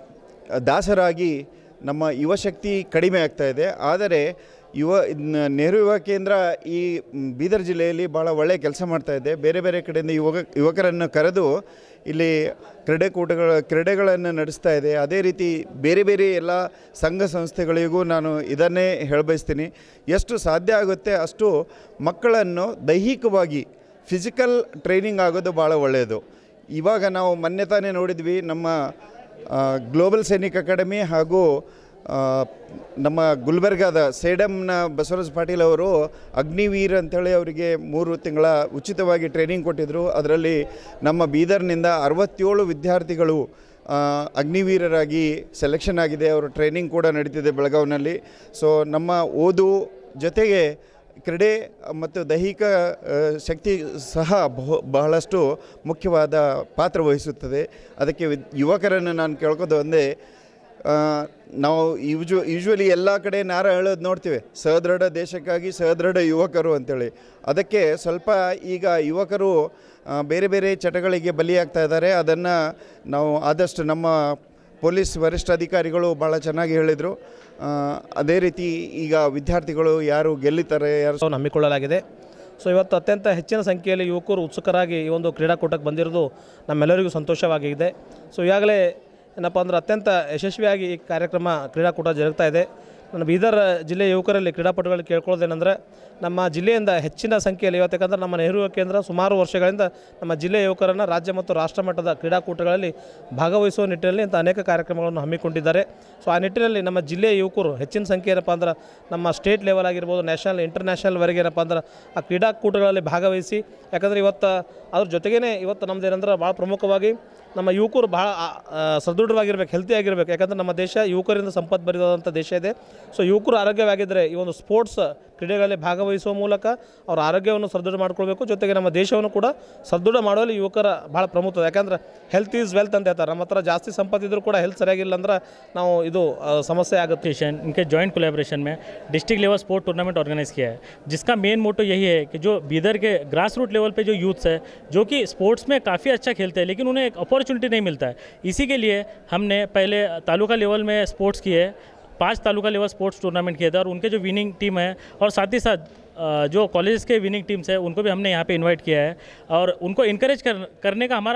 ದಾಸರಾಗಿ ನಮ್ಮ ಯುವ ಶಕ್ತಿ ಕಡಿಮೆ ಆಗ್ತಾ ಇದೆ ಆದರೆ ಯುವ ನ- ನೆಹರು ಯುವ ಕೇಂದ್ರ ಈ ಮ್, ಬೀದರ್ ಜಿಲ್ಲೆಯಲ್ಲಿ ಭಾಳ ಒಳ್ಳೆಯ ಕೆಲಸ ಮಾಡ್ತಾ ಇದೆ ಬೇರೆ ಬೇರೆ ಕಡೆಯಿಂದ ಯುವಕ ಯುವಕರನ್ನು ಕರೆದು ಇಲ್ಲಿ ಕ್ರೀಡೆಕೂಟಗಳ ಕ್ರೀಡೆಗಳನ್ನು ನಡೆಸ್ತಾ ಇದೆ ಅದೇ ರೀತಿ ಬೇರೆ ಬೇರೆ ಎಲ್ಲ ಸಂಘ ಸಂಸ್ಥೆಗಳಿಗೂ ನಾನು ಇದನ್ನೇ ಹೇಳಬಯಸ್ತೀನಿ ಎಷ್ಟು ಸಾಧ್ಯ ಆಗುತ್ತೆ ಅಷ್ಟು ಮಕ್ಕಳನ್ನು ದೈಹಿಕವಾಗಿ ಫಿಸಿಕಲ್ ಟ್ರೈನಿಂಗ್ ಆಗೋದು ಭಾಳ ಒಳ್ಳೆಯದು ಇವಾಗ ನಾವು ಮೊನ್ನೆ ತಾನೇ ನೋಡಿದ್ವಿ ನಮ್ಮ ಆ, ಗ್ಲೋಬಲ್ ಸೈನಿಕ್ ಅಕಾಡೆಮಿ ಹಾಗೂ ಆ, ನಮ್ಮ ಗುಲ್ಬರ್ಗಾದ ಸೇಡಮ್ನ ಬಸವರಾಜ್ ಪಾಟೀಲ್ ಅವರು ಅಗ್ನಿವೀರ್ ಅಂಥೇಳಿ ಅವರಿಗೆ ಮೂರು ತಿಂಗಳ ಉಚಿತವಾಗಿ ಟ್ರೈನಿಂಗ್ ಕೊಟ್ಟಿದ್ದರು ಅದರಲ್ಲಿ ನಮ್ಮ ಬೀದರ್ನಿಂದ ಅರವತ್ತೇಳು ವಿದ್ಯಾರ್ಥಿಗಳು ಆ, ಅಗ್ನಿವೀರರಾಗಿ ಸೆಲೆಕ್ಷನ್ ಆಗಿದೆ ಅವರ ಟ್ರೈನಿಂಗ್ ಕೂಡ ನಡೀತಿದೆ ಬೆಳಗಾವಿನಲ್ಲಿ ಸೊ ನಮ್ಮ ಓದು ಜೊತೆಗೆ ಕ್ರೀಡೆ ಮತ್ತು ದೈಹಿಕ ಆ, ಶಕ್ತಿ ಸಹ ಬಹು ಬಹಳಷ್ಟು ಮುಖ್ಯವಾದ ಪಾತ್ರ ವಹಿಸುತ್ತದೆ ಅದಕ್ಕೆ ವಿದ್ ಯುವಕರನ್ನು ನಾನು ಕೇಳ್ಕೋದು ಒಂದೇ ಆ, ನಾವು ಯೂಜು ಯೂಶ್ವಲಿ ಎಲ್ಲ ಕಡೆ ನಾರ ಹೇಳೋದು ನೋಡ್ತೀವಿ ಸದೃಢ ದೇಶಕ್ಕಾಗಿ ಸದೃಢ ಯುವಕರು ಅಂತೇಳಿ ಅದಕ್ಕೆ ಸ್ವಲ್ಪ ಈಗ ಯುವಕರು ಆ, ಬೇರೆ ಬೇರೆ ಚಟಗಳಿಗೆ ಬಲಿಯಾಗ್ತಾ ಇದ್ದಾರೆ ಅದನ್ನು ನಾವು ಆದಷ್ಟು ನಮ್ಮ ಪೊಲೀಸ್ ವರಿಷ್ಠಾಧಿಕಾರಿಗಳು ಭಾಳ ಚೆನ್ನಾಗಿ ಹೇಳಿದರು ಆ, ಅದೇ ರೀತಿ ಈಗ ವಿದ್ಯಾರ್ಥಿಗಳು ಯಾರು ಗೆಲ್ಲಿತಾರೆ ಯಾರು ಉತ್ಸವವನ್ನು ಹಮ್ಮಿಕೊಳ್ಳಲಾಗಿದೆ ಸೊ ಇವತ್ತು ಅತ್ಯಂತ ಹೆಚ್ಚಿನ ಸಂಖ್ಯೆಯಲ್ಲಿ ಯುವಕರು ಉತ್ಸುಕರಾಗಿ ಈ ಒಂದು ಕ್ರೀಡಾಕೂಟಕ್ಕೆ ಬಂದಿರೋದು ನಮ್ಮೆಲ್ಲರಿಗೂ ಸಂತೋಷವಾಗಿದೆ ಸೊ ಈಗಾಗಲೇ ಏನಪ್ಪ ಅಂದ್ರೆ ಅತ್ಯಂತ ಯಶಸ್ವಿಯಾಗಿ ಈ ಕಾರ್ಯಕ್ರಮ ಕ್ರೀಡಾಕೂಟ ಜರುಗ್ತಾ ಇದೆ ನನ್ನ ಬೀದರ್ ಜಿಲ್ಲೆಯ ಯುವಕರಲ್ಲಿ ಕ್ರೀಡಾಪಟುಗಳಲ್ಲಿ ಕೇಳ್ಕೊಳ್ಳೋದೇನೆಂದರೆ ನಮ್ಮ ಜಿಲ್ಲೆಯಿಂದ ಹೆಚ್ಚಿನ ಸಂಖ್ಯೆಯಲ್ಲಿ ಇವತ್ತು ಯಾಕಂದ್ರೆ ನಮ್ಮ ನೆಹರು ಯುವ ಕೇಂದ್ರ ಸುಮಾರು ವರ್ಷಗಳಿಂದ ನಮ್ಮ ಜಿಲ್ಲೆಯ ಯುವಕರನ್ನು ರಾಜ್ಯ ಮತ್ತು ರಾಷ್ಟ್ರ ಮಟ್ಟದ ಕ್ರೀಡಾಕೂಟಗಳಲ್ಲಿ ಭಾಗವಹಿಸುವ ನಿಟ್ಟಿನಲ್ಲಿ ಇಂಥ ಅನೇಕ ಕಾರ್ಯಕ್ರಮಗಳನ್ನು ಹಮ್ಮಿಕೊಂಡಿದ್ದಾರೆ ಸೊ ಆ ನಿಟ್ಟಿನಲ್ಲಿ ನಮ್ಮ ಜಿಲ್ಲೆಯ ಯುವಕರು ಹೆಚ್ಚಿನ ಸಂಖ್ಯೆ ಏನಪ್ಪ ಅಂದ್ರೆ ನಮ್ಮ ಸ್ಟೇಟ್ ಲೆವೆಲ್ ಆಗಿರ್ಬೋದು ನ್ಯಾಷನಲ್ ಇಂಟರ್ನ್ಯಾಷನಲ್ವರೆಗೆ ಏನಪ್ಪ ಅಂದ್ರೆ ಆ ಕ್ರೀಡಾಕೂಟಗಳಲ್ಲಿ ಭಾಗವಹಿಸಿ ಯಾಕಂದರೆ ಇವತ್ತು ಅದ್ರ ಜೊತೆಗೇ ಇವತ್ತು ನಮ್ದು ಏನಂದ್ರೆ ಭಾಳ ಪ್ರಮುಖವಾಗಿ ನಮ್ಮ ಯುವಕರು ಭಾಳ ಆ, ಆ, ಸದೃಢವಾಗಿರ್ಬೇಕು ಹೆಲ್ತಿ ಆಗಿರ್ಬೇಕು ಯಾಕಂದರೆ ನಮ್ಮ ದೇಶ ಯುವಕರಿಂದ ಸಂಪತ್ತು ಭರಿತವಾದಂಥ ದೇಶ ಇದೆ ಸೊ ಯುವಕರು ಆರೋಗ್ಯವಾಗಿದ್ದರೆ ಈ ಒಂದು ಸ್ಪೋರ್ಟ್ಸ್ ಕ್ರೀಡೆಗಳಲ್ಲಿ ಭಾಗವಹಿಸುವ ಮೂಲಕ ಅವರ ಆರೋಗ್ಯವನ್ನು ಸದೃಢ ಮಾಡ್ಕೊಳ್ಬೇಕು ಜೊತೆಗೆ ನಮ್ಮ ದೇಶವನ್ನು ಕೂಡ ಸದೃಢ ಮಾಡುವಲ್ಲಿ ಯುವಕರ ಭಾಳ ಪ್ರಮುಖ ಯಾಕಂದ್ರೆ ಹೆಲ್ತ್ ಈಸ್ ವೆಲ್ತ್ ಅಂತ ಹೇಳ್ತಾರೆ ನಮ್ಮ ಹತ್ರ ಜಾಸ್ತಿ ಸಂಪತ್ತಿದ್ರೂ ಕೂಡ ಹೆಲ್ತ್ ಸರಿಯಾಗಿಲ್ಲ ಅಂದ್ರೆ ನಾವು ಇದು ಆ, ಸಮಸ್ಯೆ ಆಗುತ್ತೆ एसोसिएशन इनके जॉइंट कोलेब्रेशन में district level sport tournament organize किया है जिसका मेन मोटो यही है कि जो बीदर के ग्रास रूट लेवल पे जो यूथ्स है जो कि स्पोर्ट्स में काफ़ी अच्छा खेलते हैं लेकिन उन्हें एक अपॉर्चुनिटी नहीं मिलता है इसी के लिए हमने पहले तालुका लेवल में स्पोर्ट्स किए पांच तालुका लेवल स्पोर्ट्स टूर्नामेंट किए थे और उनके जो विनिंग टीम है और साथ ही साथ अ, जो कॉलेज के विनिंग टीम्स है उनको भी हमने यहाँ पे इनवाइट किया है और उनको इनक्रेज कर, करने का हमारा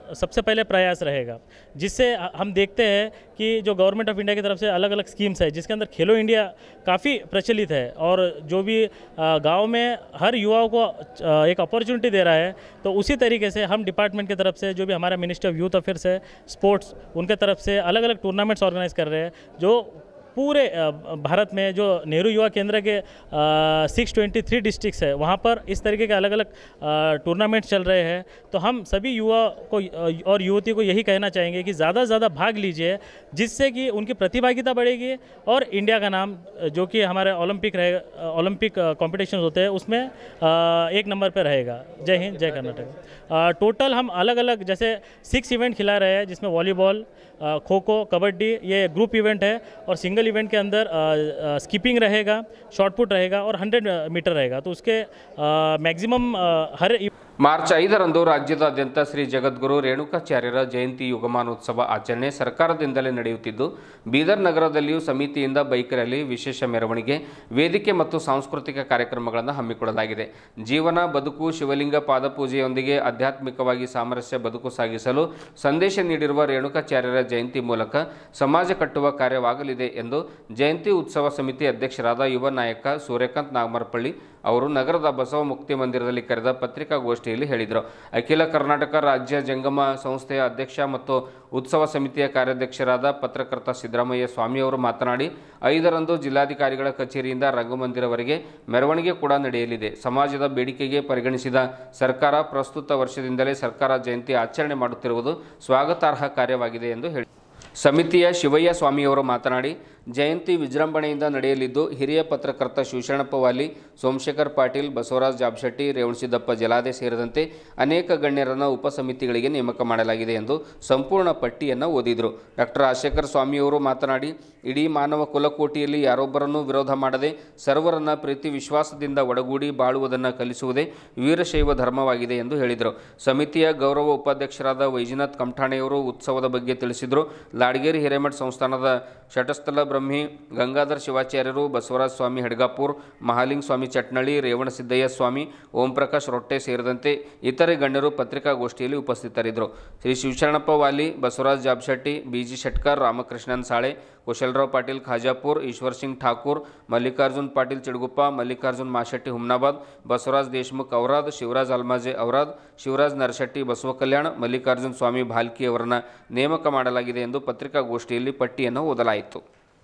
सबसे पहले प्रयास रहेगा जिससे हम देखते हैं कि जो गवर्नमेंट ऑफ इंडिया की तरफ से अलग अलग स्कीम्स है जिसके अंदर खेलो इंडिया काफ़ी प्रचलित है और जो भी गांव में हर युवाओं को अ, एक अपॉर्चुनिटी दे रहा है तो उसी तरीके से हम डिपार्टमेंट की तरफ से जो भी हमारा मिनिस्टर ऑफ यूथ अफेयर्स है स्पोर्ट्स उनके तरफ से अलग अलग टूर्नामेंट्स ऑर्गेनाइज कर रहे हैं जो पूरे अ, भारत में जो नेहरू युवा केंद्र के सिक्स ट्वेंटी थ्री डिस्ट्रिक्ट्स है वहाँ पर इस तरीके के अलग अलग टूर्नामेंट चल रहे हैं तो हम सभी युवा को अ, और युवती को यही कहना चाहेंगे कि ज़्यादा से ज़्यादा भाग लीजिए जिससे कि उनकी प्रतिभागिता बढ़ेगी और इंडिया का नाम अ, जो कि हमारे ओलंपिक रहेगा ओलंपिक कॉम्पिटिशन होते हैं उसमें अ, एक नंबर पर रहेगा जय हिंद जय कर्नाटक टोटल हम अलग अलग जैसे सिक्स इवेंट खिला रहे हैं जिसमें वॉलीबॉल अ, खो खो कबड्डी ये ग्रुप इवेंट है और सिंगल इवेंट के अंदर स्कीपिंग रहेगा शॉर्ट पुट रहेगा और हंड्रेड मीटर रहेगा तो उसके मैक्सिमम हर ಮಾರ್ಚ್ ಐದರಂದು ರಾಜ್ಯದಾದ್ಯಂತ ಶ್ರೀ ಜಗದ್ಗುರು ರೇಣುಕಾಚಾರ್ಯರ ಜಯಂತಿ ಯುಗಮಾನೋತ್ಸವ ಆಚರಣೆ ಸರ್ಕಾರದಿಂದಲೇ ನಡೆಯುತ್ತಿದ್ದು ಬೀದರ್ ನಗರದಲ್ಲಿಯೂ ಸಮಿತಿಯಿಂದ ಬೈಕ್ ರ್ಯಾಲಿ ವಿಶೇಷ ಮೆರವಣಿಗೆ ವೇದಿಕೆ ಮತ್ತು ಸಾಂಸ್ಕೃತಿಕ ಕಾರ್ಯಕ್ರಮಗಳನ್ನು ಹಮ್ಮಿಕೊಳ್ಳಲಾಗಿದೆ ಜೀವನ ಬದುಕು ಶಿವಲಿಂಗ ಪಾದಪೂಜೆಯೊಂದಿಗೆ ಆಧ್ಯಾತ್ಮಿಕವಾಗಿ ಸಾಮರಸ್ಯ ಬದುಕು ಸಾಗಿಸಲು ಸಂದೇಶ ನೀಡಿರುವ ರೇಣುಕಾಚಾರ್ಯರ ಜಯಂತಿ ಮೂಲಕ ಸಮಾಜ ಕಟ್ಟುವ ಕಾರ್ಯವಾಗಲಿದೆ ಎಂದು ಜಯಂತಿ ಉತ್ಸವ ಸಮಿತಿ ಅಧ್ಯಕ್ಷರಾದ ಯುವ ನಾಯಕ ಸೂರ್ಯಕಾಂತ್ ನಾಗಮರಪಳ್ಳಿ ಅವರು ನಗರದ ಬಸವ ಮುಕ್ತಿ ಮಂದಿರದಲ್ಲಿ ಕರೆದ ಪತ್ರಿಕಾಗೋಷ್ಠಿಯಲ್ಲಿ ಹೇಳಿದರು ಅಖಿಲ ಕರ್ನಾಟಕ ರಾಜ್ಯ ಜಂಗಮ ಸಂಸ್ಥೆಯ ಅಧ್ಯಕ್ಷ ಮತ್ತು ಉತ್ಸವ ಸಮಿತಿಯ ಕಾರ್ಯಾಧ್ಯಕ್ಷರಾದ ಪತ್ರಕರ್ತ ಸಿದ್ದರಾಮಯ್ಯ ಸ್ವಾಮಿಯವರು ಮಾತನಾಡಿ ಐದರಂದು ಜಿಲ್ಲಾಧಿಕಾರಿಗಳ ಕಚೇರಿಯಿಂದ ರಂಗಮಂದಿರವರೆಗೆ ಮೆರವಣಿಗೆ ಕೂಡ ನಡೆಯಲಿದೆ ಸಮಾಜದ ಬೇಡಿಕೆಗೆ ಪರಿಗಣಿಸಿದ ಸರ್ಕಾರ ಪ್ರಸ್ತುತ ವರ್ಷದಿಂದಲೇ ಸರ್ಕಾರ ಜಯಂತಿ ಆಚರಣೆ ಮಾಡುತ್ತಿರುವುದು ಸ್ವಾಗತಾರ್ಹ ಕಾರ್ಯವಾಗಿದೆ ಎಂದು ಹೇಳಿ ಸಮಿತಿಯ ಶಿವಯ್ಯ ಸ್ವಾಮಿಯವರು ಮಾತನಾಡಿ ಜಯಂತಿ ವಿಜೃಂಭಣೆಯಿಂದ ನಡೆಯಲಿದ್ದು ಹಿರಿಯ ಪತ್ರಕರ್ತ ಶಿವಶರಣಪ್ಪ ವಾಲಿ ಸೋಮಶೇಖರ್ ಪಾಟೀಲ್ ಬಸವರಾಜ್ ಜಾಬ್ಶೆಟ್ಟಿ ರೇವಣಸಿದ್ದಪ್ಪ ಜಲಾದೆ ಸೇರಿದಂತೆ ಅನೇಕ ಗಣ್ಯರನ್ನು ಉಪಸಮಿತಿಗಳಿಗೆ ನೇಮಕ ಮಾಡಲಾಗಿದೆ ಎಂದು ಸಂಪೂರ್ಣ ಪಟ್ಟಿಯನ್ನು ಓದಿದರು ಡಾಕ್ಟರ್ ರಾಜಶೇಖರ್ ಸ್ವಾಮಿಯವರು ಮಾತನಾಡಿ ಇಡೀ ಮಾನವ ಕುಲಕೋಟಿಯಲ್ಲಿ ಯಾರೊಬ್ಬರನ್ನೂ ವಿರೋಧ ಮಾಡದೆ ಸರ್ವರನ್ನ ಪ್ರೀತಿ ವಿಶ್ವಾಸದಿಂದ ಒಡಗೂಡಿ ಬಾಳುವುದನ್ನು ಕಲಿಸುವುದೇ ವೀರಶೈವ ಧರ್ಮವಾಗಿದೆ ಎಂದು ಹೇಳಿದರು ಸಮಿತಿಯ ಗೌರವ ಉಪಾಧ್ಯಕ್ಷರಾದ ವೈಜನಾಥ್ ಕಮಠಾಣೆಯವರು ಉತ್ಸವದ ಬಗ್ಗೆ ತಿಳಿಸಿದರು ಲಾಡ್ಗೇರಿ ಹಿರೇಮಠ್ ಸಂಸ್ಥಾನದ ಶಟಸ್ಥಲ ಬ್ರಹ್ಮಿ ಗಂಗಾಧರ್ ಶಿವಾಚಾರ್ಯರು ಬಸವರಾಜ ಸ್ವಾಮಿ ಹೆಡ್ಗಾಪುರ್ ಮಹಾಲಿಂಗ ಸ್ವಾಮಿ ಚಟ್ನಳ್ಳಿ ರೇವಣಸಿದ್ದಯ್ಯ ಸ್ವಾಮಿ ಓಂ ಪ್ರಕಾಶ್ ರೊಟ್ಟೆ ಸೇರಿದಂತೆ ಇತರೆ ಗಣ್ಯರು ಪತ್ರಿಕಾಗೋಷ್ಠಿಯಲ್ಲಿ ಉಪಸ್ಥಿತರಿದ್ದರು Shri Shivasharanappa Vali Basavaraj Jabshetty B G Shetkar Ramakrishnan Sale Kushalrao Patil Khajapur Ishwar Singh Thakur Mallikarjun Patil Chidaguppa Mallikarjun Mashetty Humnabad Basavaraj Deshmukh Aurad Shivaraj Almaje Aurad Shivaraj Narashetty Basavakalyan Mallikarjun Swami Bhalki ಅವರನ್ನು ನೇಮಕ ಮಾಡಲಾಗಿದೆ ಎಂದು ಪತ್ರಿಕಾಗೋಷ್ಠಿಯಲ್ಲಿ ಪಟ್ಟಿಯನ್ನು ಓದಲಾಯಿತು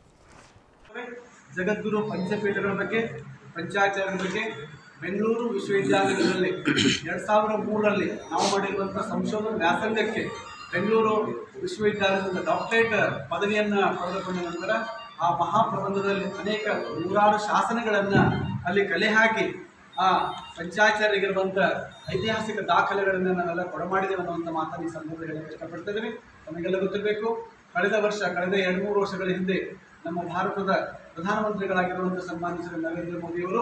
ಜಗದ್ಗುರು ಪಂಚಪೀಠಗಳ ಬಗ್ಗೆ ಪಂಚಾಚಾರ್ಯರ ಬಗ್ಗೆ ಬೆಂಗಳೂರು ವಿಶ್ವವಿದ್ಯಾಲಯದಲ್ಲಿ ಎರಡು ಸಾವಿರ ಮೂರರಲ್ಲಿ ನಾವು ಮಾಡಿರುವಂಥ ಸಂಶೋಧನಾ ವ್ಯಾಸಂಗಕ್ಕೆ ಬೆಂಗಳೂರು ವಿಶ್ವವಿದ್ಯಾಲಯದಿಂದ ಡಾಕ್ಟರೇಟ್ ಪದವಿಯನ್ನು ಪಡೆದುಕೊಂಡ ನಂತರ ಆ ಮಹಾಪ್ರಬಂಧದಲ್ಲಿ ಅನೇಕ ನೂರಾರು ಶಾಸನಗಳನ್ನು ಅಲ್ಲಿ ಕಲೆ ಹಾಕಿ ಆ ಪಂಚಾಚಾರ್ಯರಿಗಿರುವಂಥ ಐತಿಹಾಸಿಕ ದಾಖಲೆಗಳನ್ನು ನಾವೆಲ್ಲ ಕೊಡಮಾಡಿದ್ದೇವೆ ಅನ್ನುವಂಥ ಮಾತನ್ನು ಈ ಸಂದರ್ಭದಲ್ಲಿ ಹೇಳಕ್ಕೆ ಇಷ್ಟಪಡ್ತಿದ್ದೀನಿ ತಮಗೆಲ್ಲ ಗೊತ್ತಿರಬೇಕು ಕಳೆದ ವರ್ಷ ಕಳೆದ ಎರಡು ಮೂರು ವರ್ಷಗಳ ಹಿಂದೆ ನಮ್ಮ ಭಾರತದ ಪ್ರಧಾನಮಂತ್ರಿಗಳಾಗಿರುವಂಥ ಸನ್ಮಾನ್ಯ ಶ್ರೀ ನರೇಂದ್ರ ಮೋದಿಯವರು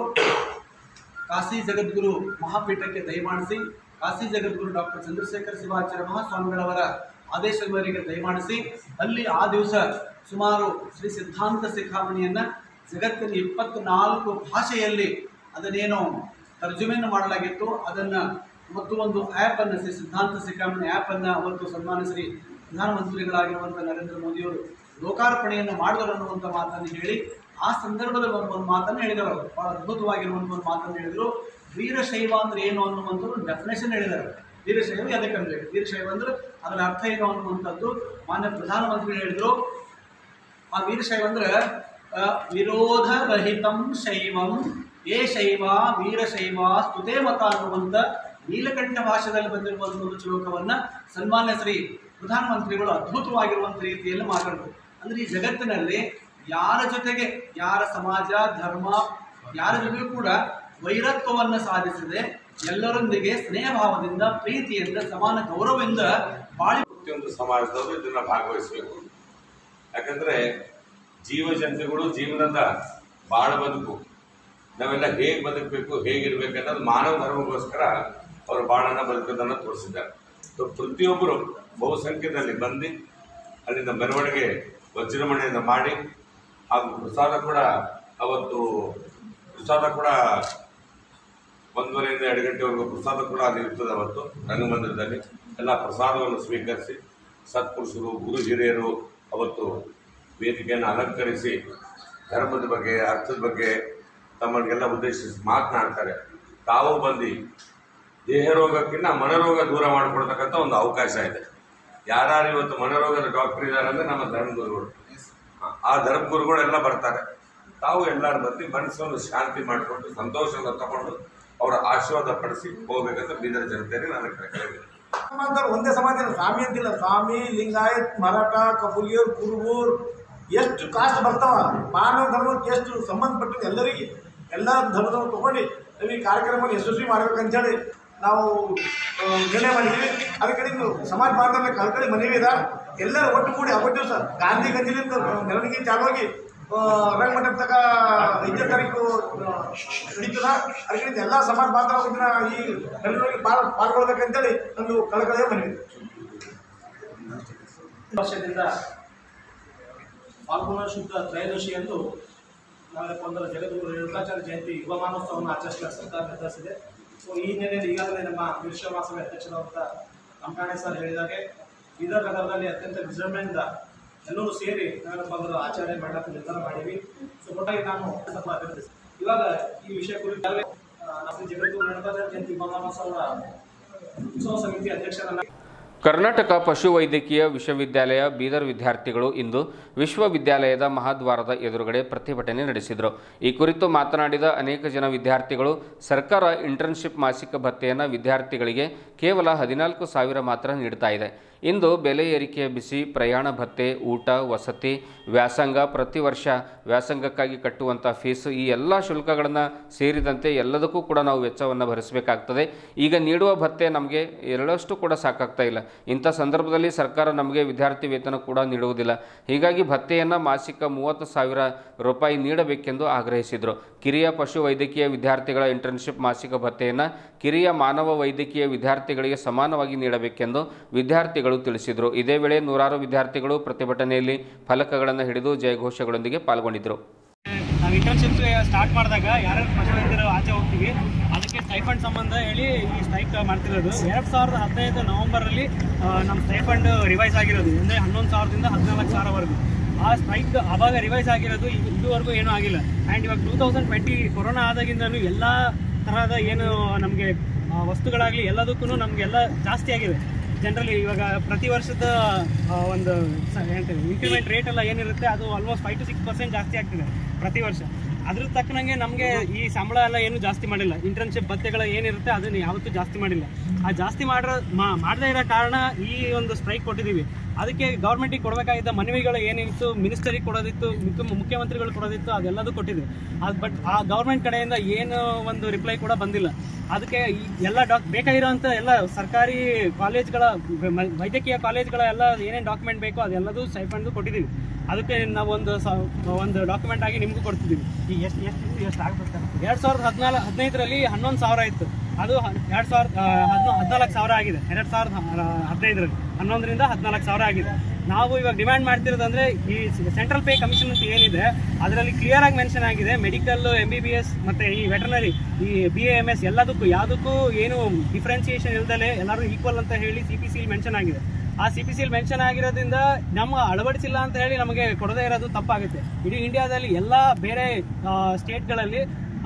ಕಾಶಿ ಜಗದ್ಗುರು ಮಹಾಪೀಠಕ್ಕೆ ದಯಮಾಡಿಸಿ ಕಾಶಿ ಜಗದ್ಗುರು ಡಾಕ್ಟರ್ ಚಂದ್ರಶೇಖರ ಶಿವಾಚಾರ್ಯ ಮಹಾಸ್ವಾಮಿಗಳವರ ಆದೇಶದ ಮೇರೆಗೆ ದಯಮಾಡಿಸಿ ಅಲ್ಲಿ ಆ ದಿವಸ ಸುಮಾರು ಶ್ರೀ ಸಿದ್ಧಾಂತ ಶಿಖಾಮಣಿಯನ್ನು ಜಗತ್ತಿನ ಇಪ್ಪತ್ನಾಲ್ಕು ಭಾಷೆಯಲ್ಲಿ ಅದನ್ನೇನು ತರ್ಜುಮೆಯನ್ನು ಮಾಡಲಾಗಿತ್ತು ಅದನ್ನು ಮತ್ತು ಒಂದು ಆ್ಯಪನ್ನು ಶ್ರೀ ಸಿದ್ಧಾಂತ ಶಿಖಾಮಣಿ ಆ್ಯಪನ್ನು ಅವತ್ತು ಸನ್ಮಾನ್ಯ ಶ್ರೀ ಪ್ರಧಾನಮಂತ್ರಿಗಳಾಗಿರುವಂಥ ನರೇಂದ್ರ ಮೋದಿಯವರು ಲೋಕಾರ್ಪಣೆಯನ್ನು ಮಾಡಿದರು ಅನ್ನುವಂಥ ಮಾತನ್ನು ಹೇಳಿ ಆ ಸಂದರ್ಭದಲ್ಲಿ ಒಂದು ಒಂದು ಮಾತನ್ನು ಹೇಳಿದರು ಅವರು. ಬಹಳ ಅದ್ಭುತವಾಗಿರುವಂಥ ಒಂದು ಮಾತನ್ನು ಹೇಳಿದರು ವೀರಶೈವ ಅಂದ್ರೆ ಏನು ಅನ್ನುವಂಥ ಒಂದು ಡೆಫಿನೇಷನ್ ಹೇಳಿದ್ದಾರೆ ವೀರಶೈವ ಅದಕ್ಕೆ ಅಂದ್ರೆ ವೀರಶೈವ ಅಂದ್ರೆ ಅದರ ಅರ್ಥ ಏನು ಅನ್ನುವಂಥದ್ದು ಮಾನ್ಯ ಪ್ರಧಾನಮಂತ್ರಿ ಹೇಳಿದರು ಆ ವೀರಶೈವ ಅಂದ್ರೆ ಆ, ವಿರೋಧ ರಹಿತಂ ಶೈವಂ ಏ ಶೈವ ವೀರಶೈವ ಸ್ತುತೆ ಮತ ಅನ್ನುವಂಥ ನೀಲಕಂಠ ಭಾಷೆದಲ್ಲಿ ಬಂದಿರುವಂಥ ಒಂದು ಶ್ಲೋಕವನ್ನು ಸನ್ಮಾನ್ಯ ಶ್ರೀ ಪ್ರಧಾನಮಂತ್ರಿಗಳು ಅದ್ಭುತವಾಗಿರುವಂಥ ರೀತಿಯಲ್ಲಿ ಮಾತಾಡಿದ್ರು ಅಂದ್ರೆ ಈ ಜಗತ್ತಿನಲ್ಲಿ ಯಾರ ಜೊತೆಗೆ ಯಾರ ಸಮಾಜ ಧರ್ಮ ಯಾರ ಜೊತೆಗೂ ಕೂಡ ವೈರತ್ವವನ್ನು ಸಾಧಿಸದೆ ಎಲ್ಲರೊಂದಿಗೆ ಸ್ನೇಹ ಭಾವದಿಂದ ಪ್ರೀತಿಯಿಂದ ಸಮಾನ ಗೌರವದಿಂದ ಬಾಳಿ ಪ್ರತಿಯೊಂದು ಸಮಾಜದವರು ಇದನ್ನ ಭಾಗವಹಿಸಬೇಕು ಯಾಕಂದ್ರೆ ಜೀವ ಜಂತುಗಳು ಜೀವನದ ಬಾಳ ಬದುಕು ನಾವೆಲ್ಲ ಹೇಗೆ ಬದುಕಬೇಕು ಹೇಗಿರ್ಬೇಕು ಅನ್ನೋದು ಮಾನವ ಧರ್ಮಗೋಸ್ಕರ ಅವರು ಬಾಳನ್ನ ಬದುಕೋದನ್ನ ತೋರಿಸಿದ್ದಾರೆ ಸೊ ಪ್ರತಿಯೊಬ್ಬರು ಬಹುಸಂಖ್ಯೆಯಲ್ಲಿ ಬಂದು ಅಲ್ಲಿಂದ ಮೆರವಣಿಗೆ ವಜ್ರಮಣೆಯಿಂದ ಮಾಡಿ ಹಾಗೂ ಪ್ರಸಾದ ಕೂಡ ಅವತ್ತು ಪ್ರಸಾದ ಕೂಡ ಒಂದೂವರೆಯಿಂದ ಎರಡು ಗಂಟೆವರೆಗೂ ಪ್ರಸಾದ ಕೂಡ ಅಲ್ಲಿ ಇರ್ತದೆ ಅವತ್ತು ರಂಗಮಂದಿರದಲ್ಲಿ ಎಲ್ಲ ಪ್ರಸಾದವನ್ನು ಸ್ವೀಕರಿಸಿ ಸತ್ಪುರುಷರು ಗುರು ಹಿರಿಯರು ಅವತ್ತು ವೇದಿಕೆಯನ್ನು ಅಲಂಕರಿಸಿ ಧರ್ಮದ ಬಗ್ಗೆ ಅರ್ಥದ ಬಗ್ಗೆ ತಮ್ಮನ್ನೆಲ್ಲ ಉದ್ದೇಶಿಸಿ ಮಾತನಾಡ್ತಾರೆ ತಾವು ಬಂದು ದೇಹ ರೋಗಕ್ಕಿಂತ ಮನರೋಗ ದೂರ ಮಾಡಿಕೊಡ್ತಕ್ಕಂಥ ಒಂದು ಅವಕಾಶ ಇದೆ ಯಾರ್ಯಾರು ಇವತ್ತು ಮನರೋಗದ ಡಾಕ್ಟರ್ ಇದ್ದಾರೆ ಅಂದರೆ ನಮ್ಮ ಧರ್ಮಗುರುಗಳು ಆ- ಆ ಧರ್ಮಗುರುಗಳೆಲ್ಲ ಬರ್ತಾರೆ ತಾವು ಎಲ್ಲರೂ ಬಂದು ಮನಸ್ಸನ್ನು ಶಾಂತಿ ಮಾಡಿಕೊಂಡು ಸಂತೋಷವನ್ನು ತಗೊಂಡು ಅವರ ಆಶೀರ್ವಾದ ಪಡಿಸಿ ಹೋಗ್ಬೇಕಂತ ಬೀದರ್ ಜನತೆಗೆ ನಾನು ಕೇಳಿದ್ದೀನಿ ಸಮಾಜದವ್ರು ಒಂದೇ ಸಮಾಜ ಇಲ್ಲ ಸ್ವಾಮಿ ಅಂತಿಲ್ಲ ಸ್ವಾಮಿ ಲಿಂಗಾಯತ್ ಮರಾಠ ಕಬುಲಿಯರ್ ಕುರುಬೂರ್ ಎಷ್ಟು ಕಾಸ್ಟ್ ಬರ್ತಾವ ಮಾನವ ಧರ್ಮಕ್ಕೆ ಎಷ್ಟು ಸಂಬಂಧಪಟ್ಟಿದ್ದು ಎಲ್ಲರಿಗೆ ಎಲ್ಲ ಧರ್ಮದವ್ರು ತಗೊಂಡು ನಾವು ಈ ಕಾರ್ಯಕ್ರಮವನ್ನು ಯಶಸ್ವಿ ಮಾಡ್ಬೇಕಂತೇಳಿ ನಾವು ಆ, ನಿರ್ಣಯ ಮಾಡಿದ್ದೀವಿ ಅದಕ್ಕೆ ನೀವು ಸಮಾಜ ಬಾಂಧವ್ಯ ಕಳ್ಕಳಿ ಮನವಿ ಇದ ಎಲ್ಲರೂ ಒಟ್ಟು ಕೂಡಿ ಅವತ್ತು ದಿವಸ ಗಾಂಧಿ ಗಂಜಿಲಿಂದ ಮೆರವಣಿಗೆ ಚಾಲುವಾಗಿ ರಂಗ ಮಂಟಪ ತಕ ಐದನೇ ತಾರೀಕು ಆ, ನಡೀತದ ಅದಕ್ಕೆ ಎಲ್ಲ ಸಮಾಜ ಬಾಂಧವರು ಇದನ್ನ ಈ ಮೆರವಣಿಗೆ ಪಾಲ್ ಪಾಲ್ಗೊಳ್ಬೇಕಂತೇಳಿ ಒಂದು ಕಳಕಳಿಯ ಮನವಿ ವರ್ಷದಿಂದ ಫಾಲ್ಗುಣ ಶುದ್ಧ ತ್ರಯೋದಶಿಯಂದು ನಾಳೆ ಒಂದರ ಜಗದ್ಗುರು ರೇಣುಕಾಚಾರ್ಯ ಜಯಂತಿ ಯುವ ಮಾನೋತ್ಸವವನ್ನು ಆಚರಿಸಲು ಸರ್ಕಾರ ನಿರ್ಧರಿಸಿದೆ ಸೊ ಈ ಹಿನ್ನೆಲೆಯಲ್ಲಿ ಈಗಾಗಲೇ ನಮ್ಮ ವಿಶ್ವ ಮಹಾಸಭೆ ಅಧ್ಯಕ್ಷರಾದಂಥ ಅಂಕಾಣೆ ಸರ್ ಹೇಳಿದಾಗೆ ಬೀದರ್ ನಗರದಲ್ಲಿ ಅತ್ಯಂತ ವಿಜೃಂಭಣೆಯಿಂದ ಎಲ್ಲರೂ ಸೇರಿ ನಾವೇನಪ್ಪ ಅಂದ್ರೆ ಆಚರಣೆ ಮಾಡಕ್ಕೆ ನಿರ್ಧಾರ ಮಾಡೀವಿ ಸೊ ಒಟ್ಟಾಗಿ ನಾನು ಸ್ವಲ್ಪ ಅಭಿನಂದಿಸ್ತೀನಿ ಇವಾಗ ಈ ವಿಷಯ ಕುರಿತು ಈಗಾಗಲೇ, ಆ, ನಮ್ಮ ಜಗದ್ಗುರು ರೇಣುಕಾಚಾರ್ಯ ಜಯಂತಿ ಯುವ ಮಾನೋತ್ಸವದ ಉತ್ಸವ ಸಮಿತಿ ಅಧ್ಯಕ್ಷರನ್ನ ಕರ್ನಾಟಕ ಪಶುವೈದ್ಯಕೀಯ ವಿಶ್ವವಿದ್ಯಾಲಯ ಬೀದರ್ ವಿದ್ಯಾರ್ಥಿಗಳು ಇಂದು ವಿಶ್ವವಿದ್ಯಾಲಯದ ಮಹಾದ್ವಾರದ ಎದುರುಗಡೆ ಪ್ರತಿಭಟನೆ ನಡೆಸಿದರು ಈ ಕುರಿತು ಮಾತನಾಡಿದ ಅನೇಕ ಜನ ವಿದ್ಯಾರ್ಥಿಗಳು ಸರ್ಕಾರ ಇಂಟರ್ನ್ಶಿಪ್ ಮಾಸಿಕ ಭತ್ಯೆಯನ್ನು ವಿದ್ಯಾರ್ಥಿಗಳಿಗೆ ಕೇವಲ ಹದಿನಾಲ್ಕು ಸಾವಿರ ಮಾತ್ರ ನೀಡ್ತಾ ಇದೆ ಇಂದು ಬೆಲೆ ಏರಿಕೆಯ ಬಿಸಿ ಪ್ರಯಾಣ ಭತ್ಯೆ ಊಟ ವಸತಿ ವ್ಯಾಸಂಗ ಪ್ರತಿ ವರ್ಷ ವ್ಯಾಸಂಗಕ್ಕಾಗಿ ಕಟ್ಟುವಂಥ ಫೀಸು ಈ ಎಲ್ಲ ಶುಲ್ಕಗಳನ್ನು ಸೇರಿದಂತೆ ಎಲ್ಲದಕ್ಕೂ ಕೂಡ ನಾವು ವೆಚ್ಚವನ್ನು ಭರಿಸಬೇಕಾಗ್ತದೆ ಈಗ ನೀಡುವ ಭತ್ಯೆ ನಮಗೆ ಎರಡಷ್ಟು ಕೂಡ ಸಾಕಾಗ್ತಾ ಇಲ್ಲ ಇಂಥ ಸಂದರ್ಭದಲ್ಲಿ ಸರ್ಕಾರ ನಮಗೆ ವಿದ್ಯಾರ್ಥಿ ವೇತನ ಕೂಡ ನೀಡುವುದಿಲ್ಲ ಹೀಗಾಗಿ ಭತ್ಯೆಯನ್ನು ಮಾಸಿಕ ಮೂವತ್ತು ಸಾವಿರ ರೂಪಾಯಿ ನೀಡಬೇಕೆಂದು ಆಗ್ರಹಿಸಿದರು ಕಿರಿಯ ಪಶು ವೈದ್ಯಕೀಯ ವಿದ್ಯಾರ್ಥಿಗಳ ಇಂಟರ್ನ್ಶಿಪ್ ಮಾಸಿಕ ಭತ್ಯೆಯನ್ನು ಕಿರಿಯ ಮಾನವ ವೈದ್ಯಕೀಯ ವಿದ್ಯಾರ್ಥಿಗಳಿಗೆ ಸಮಾನವಾಗಿ ನೀಡಬೇಕೆಂದು ವಿದ್ಯಾರ್ಥಿಗಳು ತಿಳಿಸಿದರು ಇದೇ ವೇಳೆ ನೂರಾರು ವಿದ್ಯಾರ್ಥಿಗಳು ಪ್ರತಿಭಟನೆಯಲ್ಲಿ ಫಲಕಗಳನ್ನು ಹಿಡಿದು ಜಯಘೋಷಗಳೊಂದಿಗೆ ಪಾಲ್ಗೊಂಡಿದ್ದರು ನಾವು ಇಂಟರ್ನ್ಶಿಪ್ ಸ್ಟಾರ್ಟ್ ಮಾಡಿದಾಗ ಯಾರ್ಯಾರು ಪಶುವೈದ್ಯರು ಆಚೆ ಹೋಗ್ತೀವಿ ಅದಕ್ಕೆ ಸ್ಟೈಫಂಡ್ ಸಂಬಂಧ ಹೇಳಿ ಈ ಸ್ಟ್ರೈಕ್ ಮಾಡ್ತಿರೋದು ಎರಡು ಸಾವಿರದ ಹದಿನೈದು ನವೆಂಬರಲ್ಲಿ ನಮ್ಮ ಸ್ಟೈಫಂಡ್ ರಿವೈಸ್ ಆಗಿರೋದು ಅಂದರೆ ಹನ್ನೊಂದು ಸಾವಿರದಿಂದ ಹದಿನಾಲ್ಕು ಸಾವಿರವರೆಗೂ ಆ ಸ್ಟ್ರೈಕ್ ಆವಾಗ ರಿವೈಸ್ ಆಗಿರೋದು ಇದು ಇದುವರೆಗೂ ಏನೂ ಆಗಿಲ್ಲ ಆ್ಯಂಡ್ ಇವಾಗ ಟೂ ತೌಸಂಡ್ ಟ್ವೆಂಟಿ ಕೊರೋನಾ ಆದಾಗಿಂದನೂ ಎಲ್ಲ ತರಹದ ಏನು ನಮಗೆ ವಸ್ತುಗಳಾಗಲಿ ಎಲ್ಲದಕ್ಕೂ ನಮಗೆಲ್ಲ ಜಾಸ್ತಿ ಆಗಿದೆ ಜನರಲಿ ಇವಾಗ ಪ್ರತಿ ವರ್ಷದ ಆ, ಒಂದು ಇನ್ಕ್ರಿಮೆಂಟ್ ರೇಟ್ ಎಲ್ಲ ಏನಿರುತ್ತೆ ಅದು almost five to six percent ಜಾಸ್ತಿ ಆಗ್ತಿದೆ ಪ್ರತಿ ವರ್ಷ ಅದ್ರ ತಕ್ಕನಂಗೆ ನಮಗೆ ಈ ಸಂಬಳ ಎಲ್ಲ ಏನು ಜಾಸ್ತಿ ಮಾಡಿಲ್ಲ ಇಂಟರ್ನ್ಶಿಪ್ ಭತ್ಯೆಗಳು ಏನಿರುತ್ತೆ ಅದನ್ನು ಯಾವತ್ತೂ ಜಾಸ್ತಿ ಮಾಡಿಲ್ಲ ಆ ಜಾಸ್ತಿ ಮಾಡ್ರ ಮಾಡದೇ ಇರೋ ಕಾರಣ ಈ ಒಂದು ಸ್ಟ್ರೈಕ್ ಕೊಟ್ಟಿದ್ದೀವಿ ಅದಕ್ಕೆ ಗೌರ್ಮೆಂಟಿಗೆ ಕೊಡಬೇಕಾಗಿದ್ದ ಮನವಿಗಳು ಏನಿತ್ತು ಮಿನಿಸ್ಟರಿಗೆ ಕೊಡೋದಿತ್ತು ಮುಖ್ಯ ಮುಖ್ಯಮಂತ್ರಿಗಳು ಕೊಡೋದಿತ್ತು ಅದೆಲ್ಲದೂ ಕೊಟ್ಟಿದೆ ಅದು ಬಟ್ ಆ ಗೌರ್ಮೆಂಟ್ ಕಡೆಯಿಂದ ಏನು ಒಂದು ರಿಪ್ಲೈ ಕೂಡ ಬಂದಿಲ್ಲ ಅದಕ್ಕೆ ಈ ಎಲ್ಲ ಡಾಕ್ ಬೇಕಾಗಿರೋಂಥ ಎಲ್ಲ ಸರ್ಕಾರಿ ಕಾಲೇಜ್ಗಳ ವ- ವೈದ್ಯಕೀಯ ಕಾಲೇಜ್ಗಳ ಎಲ್ಲ ಏನೇನು ಡಾಕ್ಯುಮೆಂಟ್ ಬೇಕೋ ಅದೆಲ್ಲದೂ ಸ್ಟೈಫಂಡು ಕೊಟ್ಟಿದ್ದೀವಿ ಅದಕ್ಕೆ ನಾವು ಒಂದು ಸ ಒಂದು ಡಾಕ್ಯುಮೆಂಟ್ ಆಗಿ ನಿಮಗೂ ಕೊಡ್ತಿದ್ದೀವಿ ಈಗ ಎಷ್ಟು ಎಷ್ಟು ಎಷ್ಟು ಆಗ್ಬೇಕು ಎರಡು ಸಾವಿರದ ಹದಿನಾಲ್ಕು ಹದಿನೈದರಲ್ಲಿ ಹನ್ನೊಂದು ಸಾವಿರ ಇತ್ತು ಅದು ಎರಡು ಸಾವಿರದ ಹದಿನಾ ಹದಿನಾಲ್ಕು ಸಾವಿರ ಆಗಿದೆ ಎರಡು ಸಾವಿರದ ಹ- ಹದಿನೈದರಲ್ಲಿ ಹನ್ನೊಂದರಿಂದ ಹದಿನಾಲ್ಕು ಸಾವಿರ ಆಗಿದೆ ನಾವು ಇವಾಗ ಡಿಮ್ಯಾಂಡ್ ಮಾಡ್ತಿರೋದಂದ್ರೆ ಈ ಸೆಂಟ್ರಲ್ ಪೇ ಕಮಿಷನ್ ಅಂತ ಏನಿದೆ ಅದರಲ್ಲಿ ಕ್ಲಿಯರ್ ಆಗಿ ಮೆನ್ಷನ್ ಆಗಿದೆ medical M B B S ಮತ್ತೆ ಈ ವೆಟರ್ನರಿ ಈ ಬಿ ಎ ಎಮ್ ಎಸ್ ಎಲ್ಲದಕ್ಕೂ ಯಾವುದಕ್ಕೂ ಏನು ಡಿಫ್ರೆನ್ಸಿಯೇಷನ್ ಇಲ್ದಲೆ ಎಲ್ಲರೂ ಈಕ್ವಲ್ ಅಂತ ಹೇಳಿ ಸಿ ಪಿ ಸಿಲ್ ಮೆನ್ಷನ್ ಆಗಿದೆ ಆ ಸಿ ಪಿ ಸಿಲ್ ಮೆನ್ಷನ್ ಆಗಿರೋದ್ರಿಂದ ನಮ್ಮ ಅಳವಡಿಸಿಲ್ಲ ಅಂತ ಹೇಳಿ ನಮಗೆ ಕೊಡದೇ ಇರೋದು ತಪ್ಪಾಗುತ್ತೆ ಇಡೀ ಇಂಡಿಯಾದಲ್ಲಿ ಎಲ್ಲ ಬೇರೆ ಸ್ಟೇಟ್ಗಳಲ್ಲಿ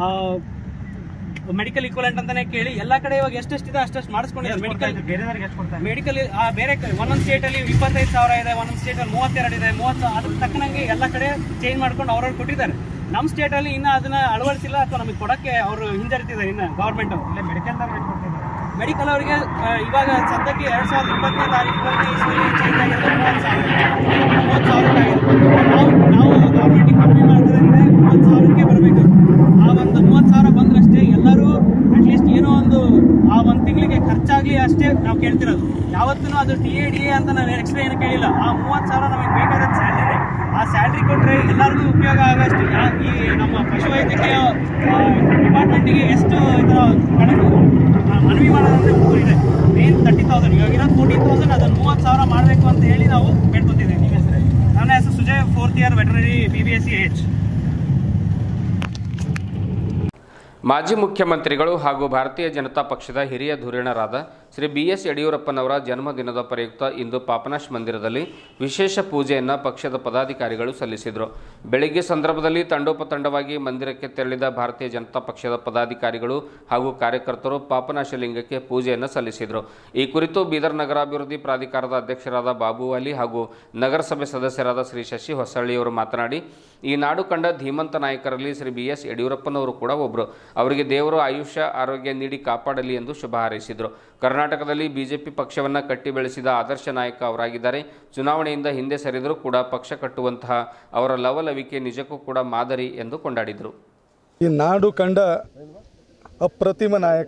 ಮೆಡಿಕಲ್ ಇಕ್ವಲೆಂಟ್ ಅಂತಾನೆ ಕೇಳಿ ಎಲ್ಲ ಕಡೆ ಇವಾಗ ಎಷ್ಟೆಷ್ಟಿದೆ ಅಷ್ಟಷ್ಟು ಮಾಡಿಸ್ಕೊಂಡಿದ್ದಾರೆ ಮೆಡಿಕಲ್ ಮೆಡಿಕಲ್ ಬೇರೆ ಕಡೆ ಒಂದೊಂದು ಸ್ಟೇಟ್ ಅಲ್ಲಿ ಇಪ್ಪತ್ತೈದು ಸಾವಿರ ಇದೆ ಒಂದೊಂದು ಸ್ಟೇಟ್ ಅಲ್ಲಿ ಮೂವತ್ತೆರಡು ಇದೆ ಮೂವತ್ತು ಅದ್ರ ತಕ್ಕನಂಗೆ ಎಲ್ಲ ಕಡೆ ಚೇಂಜ್ ಮಾಡ್ಕೊಂಡು ಅವ್ರವ್ರು ಕೊಟ್ಟಿದ್ದಾರೆ ನಮ್ಮ ಸ್ಟೇಟ್ ಅಲ್ಲಿ ಇನ್ನ ಅದನ್ನ ಅಳವಡಿಸಿಲ್ಲ ಅಥವಾ ನಮಗೆ ಕೊಡಕ್ಕೆ ಅವರು ಹಿಂಜರಿತಿದ್ದಾರೆ ಇನ್ನ ಗವರ್ಮೆಂಟ್ ಮೆಡಿಕಲ್ ಮೆಡಿಕಲ್ ಅವರಿಗೆ ಆ, ಇವಾಗ ಸದ್ಯಕ್ಕೆ ಎರಡ್ ಸಾವಿರದ ಇಪ್ಪತ್ತನೇ ತಾರೀಕು ಚೇಂಜ್ ಆಗಿರೋದು ಮೂವತ್ತು ಸಾವಿರ ಮೂವತ್ತು ಸಾವಿರಕ್ಕಾಗಿದೆ ನಾವು ನಾವು ಗೌರ್ಮೆಂಟಿಗೆ ಮನವಿ ಮಾಡ್ತಿದ್ರೆ ಮೂವತ್ತು ಸಾವಿರಕ್ಕೆ ಬರಬೇಕು ಆ ಒಂದು ಮೂವತ್ತು ಸಾವಿರ ಬಂದ್ರಷ್ಟೇ ಎಲ್ಲರೂ ಅಟ್ಲೀಸ್ಟ್ ಏನೋ ಒಂದು ಆ ಒಂದು ತಿಂಗಳಿಗೆ ಖರ್ಚಾಗ್ಲಿ ಅಷ್ಟೇ ನಾವು ಕೇಳ್ತಿರೋದು ಯಾವತ್ತೂ ಅದು ಟಿ ಎ ಡಿ ಎ ಅಂತ ನಾವು ಎಕ್ಸ್ಟ್ರಾ ಏನು ಕೇಳಿಲ್ಲ ಆ ಮೂವತ್ತು ಸಾವಿರ ನಮಗೆ ಬೇಕಾಗಿರೋದು ಸ್ಯಾಲ್ರಿ ಆ ಸ್ಯಾಲ್ರಿ ಕೊಟ್ಟರೆ ಎಲ್ಲರಿಗೂ ಉಪಯೋಗ ಆಗೋಷ್ಟು ಯಾ- ಈ ನಮ್ಮ ಪಶುವೈದ್ಯಕೀಯ ಡಿಪಾರ್ಟ್ಮೆಂಟಿಗೆ ಎಷ್ಟು ಈ ಥರ ಕಣಕು ಆ, ಮನವಿ ಮಾಡೋದಂದ್ರೆ ಮೂರು ಇದೆ ಮೇನ್ ತರ್ಟಿ ತೌಸಂಡ್ ಇವಾಗ ಇರೋದು ಫೋರ್ಟೀನ್ ತೌಸಂಡ್ ಅದನ್ನು ಮೂವತ್ತು ಸಾವಿರ ಮಾಡಬೇಕು ಅಂತ ಹೇಳಿ ನಾವು ಬೇಡ್ಕೊತಿದ್ದೀವಿ ನಿಮ್ಮ ಹೆಸರು ನನ್ನ ಹೆಸರು Sujay fourth year veterinary B B S C H ಮಾಜಿ ಮುಖ್ಯಮಂತ್ರಿಗಳು ಹಾಗೂ ಭಾರತೀಯ ಜನತಾ ಪಕ್ಷದ ಹಿರಿಯ ಧುರೀಣರಾದ ಶ್ರೀ ಬಿ ಎಸ್ ಯಡಿಯೂರಪ್ಪನವರ ಜನ್ಮದಿನದ ಪ್ರಯುಕ್ತ ಇಂದು ಪಾಪನಾಶ್ ಮಂದಿರದಲ್ಲಿ ವಿಶೇಷ ಪೂಜೆಯನ್ನು ಪಕ್ಷದ ಪದಾಧಿಕಾರಿಗಳು ಸಲ್ಲಿಸಿದರು ಬೆಳಿಗ್ಗೆ ಸಂದರ್ಭದಲ್ಲಿ ತಂಡೋಪತಂಡವಾಗಿ ಮಂದಿರಕ್ಕೆ ತೆರಳಿದ ಭಾರತೀಯ ಜನತಾ ಪಕ್ಷದ ಪದಾಧಿಕಾರಿಗಳು ಹಾಗೂ ಕಾರ್ಯಕರ್ತರು ಪಾಪನಾಶ ಲಿಂಗಕ್ಕೆ ಪೂಜೆಯನ್ನು ಸಲ್ಲಿಸಿದರು ಈ ಕುರಿತು ಬೀದರ್ ನಗರಾಭಿವೃದ್ಧಿ ಪ್ರಾಧಿಕಾರದ ಅಧ್ಯಕ್ಷರಾದ ಬಾಬು ಅಲಿ ಹಾಗೂ ನಗರಸಭೆ ಸದಸ್ಯರಾದ ಶ್ರೀ ಶಶಿ ಹೊಸಳ್ಳಿಯವರು ಮಾತನಾಡಿ ಈ ನಾಡು ಕಂಡ ಧೀಮಂತ ನಾಯಕರಲ್ಲಿ ಶ್ರೀ ಬಿ ಎಸ್ ಯಡಿಯೂರಪ್ಪನವರು ಕೂಡ ಒಬ್ಬರು ಅವರಿಗೆ ದೇವರು ಆಯುಷ್ಯ ಆರೋಗ್ಯ ನೀಡಿ ಕಾಪಾಡಲಿ ಎಂದು ಶುಭ ಹಾರೈಸಿದರು ಕರ್ನಾಟಕದಲ್ಲಿ ಬಿಜೆಪಿ ಪಕ್ಷವನ್ನು ಕಟ್ಟಿ ಬೆಳೆಸಿದ ಆದರ್ಶ ನಾಯಕ ಅವರಾಗಿದ್ದಾರೆ ಚುನಾವಣೆಯಿಂದ ಹಿಂದೆ ಸರಿದರೂ ಕೂಡ ಪಕ್ಷ ಕಟ್ಟುವಂತಹ ಅವರ ಲವಲವಿಕೆ ನಿಜಕ್ಕೂ ಕೂಡ ಮಾದರಿ ಎಂದು ಕೊಂಡಾಡಿದರು ಈ ನಾಡು ಕಂಡ ಅಪ್ರತಿಮ ನಾಯಕ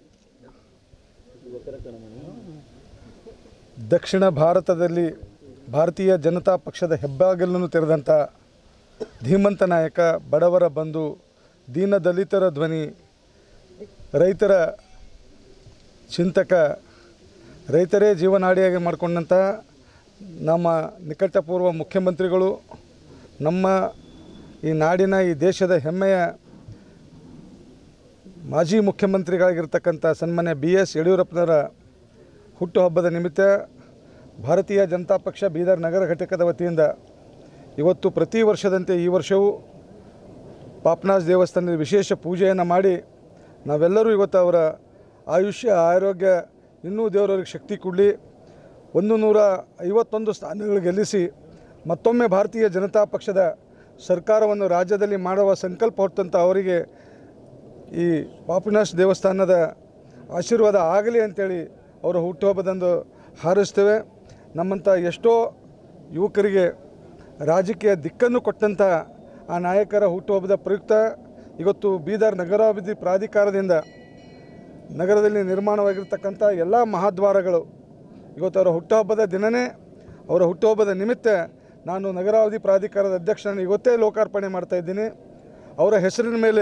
ದಕ್ಷಿಣ ಭಾರತದಲ್ಲಿ ಭಾರತೀಯ ಜನತಾ ಪಕ್ಷದ ಹೆಬ್ಬಾಗಿಲನ್ನು ತೆರೆದಂಥ ಧೀಮಂತ ನಾಯಕ ಬಡವರ ಬಂಧು ದೀನ ದಲಿತರ ಧ್ವನಿ ರೈತರ ಚಿಂತಕ ರೈತರೇ ಜೀವನಾಡಿಯಾಗಿ ಮಾಡಿಕೊಂಡಂಥ ನಮ್ಮ ನಿಕಟಪೂರ್ವ ಮುಖ್ಯಮಂತ್ರಿಗಳು ನಮ್ಮ ಈ ನಾಡಿನ ಈ ದೇಶದ ಹೆಮ್ಮೆಯ ಮಾಜಿ ಮುಖ್ಯಮಂತ್ರಿಗಳಾಗಿರ್ತಕ್ಕಂಥ ಸನ್ಮಾನ್ಯ ಬಿ ಎಸ್ ಯಡಿಯೂರಪ್ಪನವರ ಹುಟ್ಟುಹಬ್ಬದ ನಿಮಿತ್ತ ಭಾರತೀಯ ಜನತಾ ಪಕ್ಷ ಬೀದರ್ ನಗರ ಘಟಕದ ವತಿಯಿಂದ ಇವತ್ತು ಪ್ರತಿ ವರ್ಷದಂತೆ ಈ ವರ್ಷವೂ ಪಾಪನಾಥ್ ದೇವಸ್ಥಾನದಲ್ಲಿ ವಿಶೇಷ ಪೂಜೆಯನ್ನು ಮಾಡಿ ನಾವೆಲ್ಲರೂ ಇವತ್ತು ಅವರ ಆಯುಷ್ಯ ಆರೋಗ್ಯ ಇನ್ನೂ ದೇವರವ್ರಿಗೆ ಶಕ್ತಿ ಕೊಡಲಿ ಒಂದು ನೂರ ಐವತ್ತೊಂದು ಸ್ಥಾನಗಳು ಗೆಲ್ಲಿಸಿ ಮತ್ತೊಮ್ಮೆ ಭಾರತೀಯ ಜನತಾ ಪಕ್ಷದ ಸರ್ಕಾರವನ್ನು ರಾಜ್ಯದಲ್ಲಿ ಮಾಡುವ ಸಂಕಲ್ಪ ಹೊತ್ತಂಥ ಅವರಿಗೆ ಈ ಪಾಪನಾಶ್ ದೇವಸ್ಥಾನದ ಆಶೀರ್ವಾದ ಆಗಲಿ ಅಂತೇಳಿ ಅವರ ಹುಟ್ಟುಹಬ್ಬದಂದು ಹಾರೈಸ್ತೇವೆ ನಮ್ಮಂಥ ಎಷ್ಟೋ ಯುವಕರಿಗೆ ರಾಜಕೀಯ ದಿಕ್ಕನ್ನು ಕೊಟ್ಟಂಥ ಆ ನಾಯಕರ ಹುಟ್ಟುಹಬ್ಬದ ಪ್ರಯುಕ್ತ ಇವತ್ತು ಬೀದರ್ ನಗರಾಭಿವೃದ್ಧಿ ಪ್ರಾಧಿಕಾರದಿಂದ ನಗರದಲ್ಲಿ ನಿರ್ಮಾಣವಾಗಿರ್ತಕ್ಕಂಥ ಎಲ್ಲ ಮಹಾದ್ವಾರಗಳು ಇವತ್ತು ಅವರ ಹುಟ್ಟುಹಬ್ಬದ ದಿನವೇ ಅವರ ಹುಟ್ಟುಹಬ್ಬದ ನಿಮಿತ್ತ ನಾನು ನಗರಾಭಿವೃದ್ಧಿ ಪ್ರಾಧಿಕಾರದ ಅಧ್ಯಕ್ಷರನ್ನು ಇವತ್ತೇ ಲೋಕಾರ್ಪಣೆ ಮಾಡ್ತಾ ಇದ್ದೀನಿ ಅವರ ಹೆಸರಿನ ಮೇಲೆ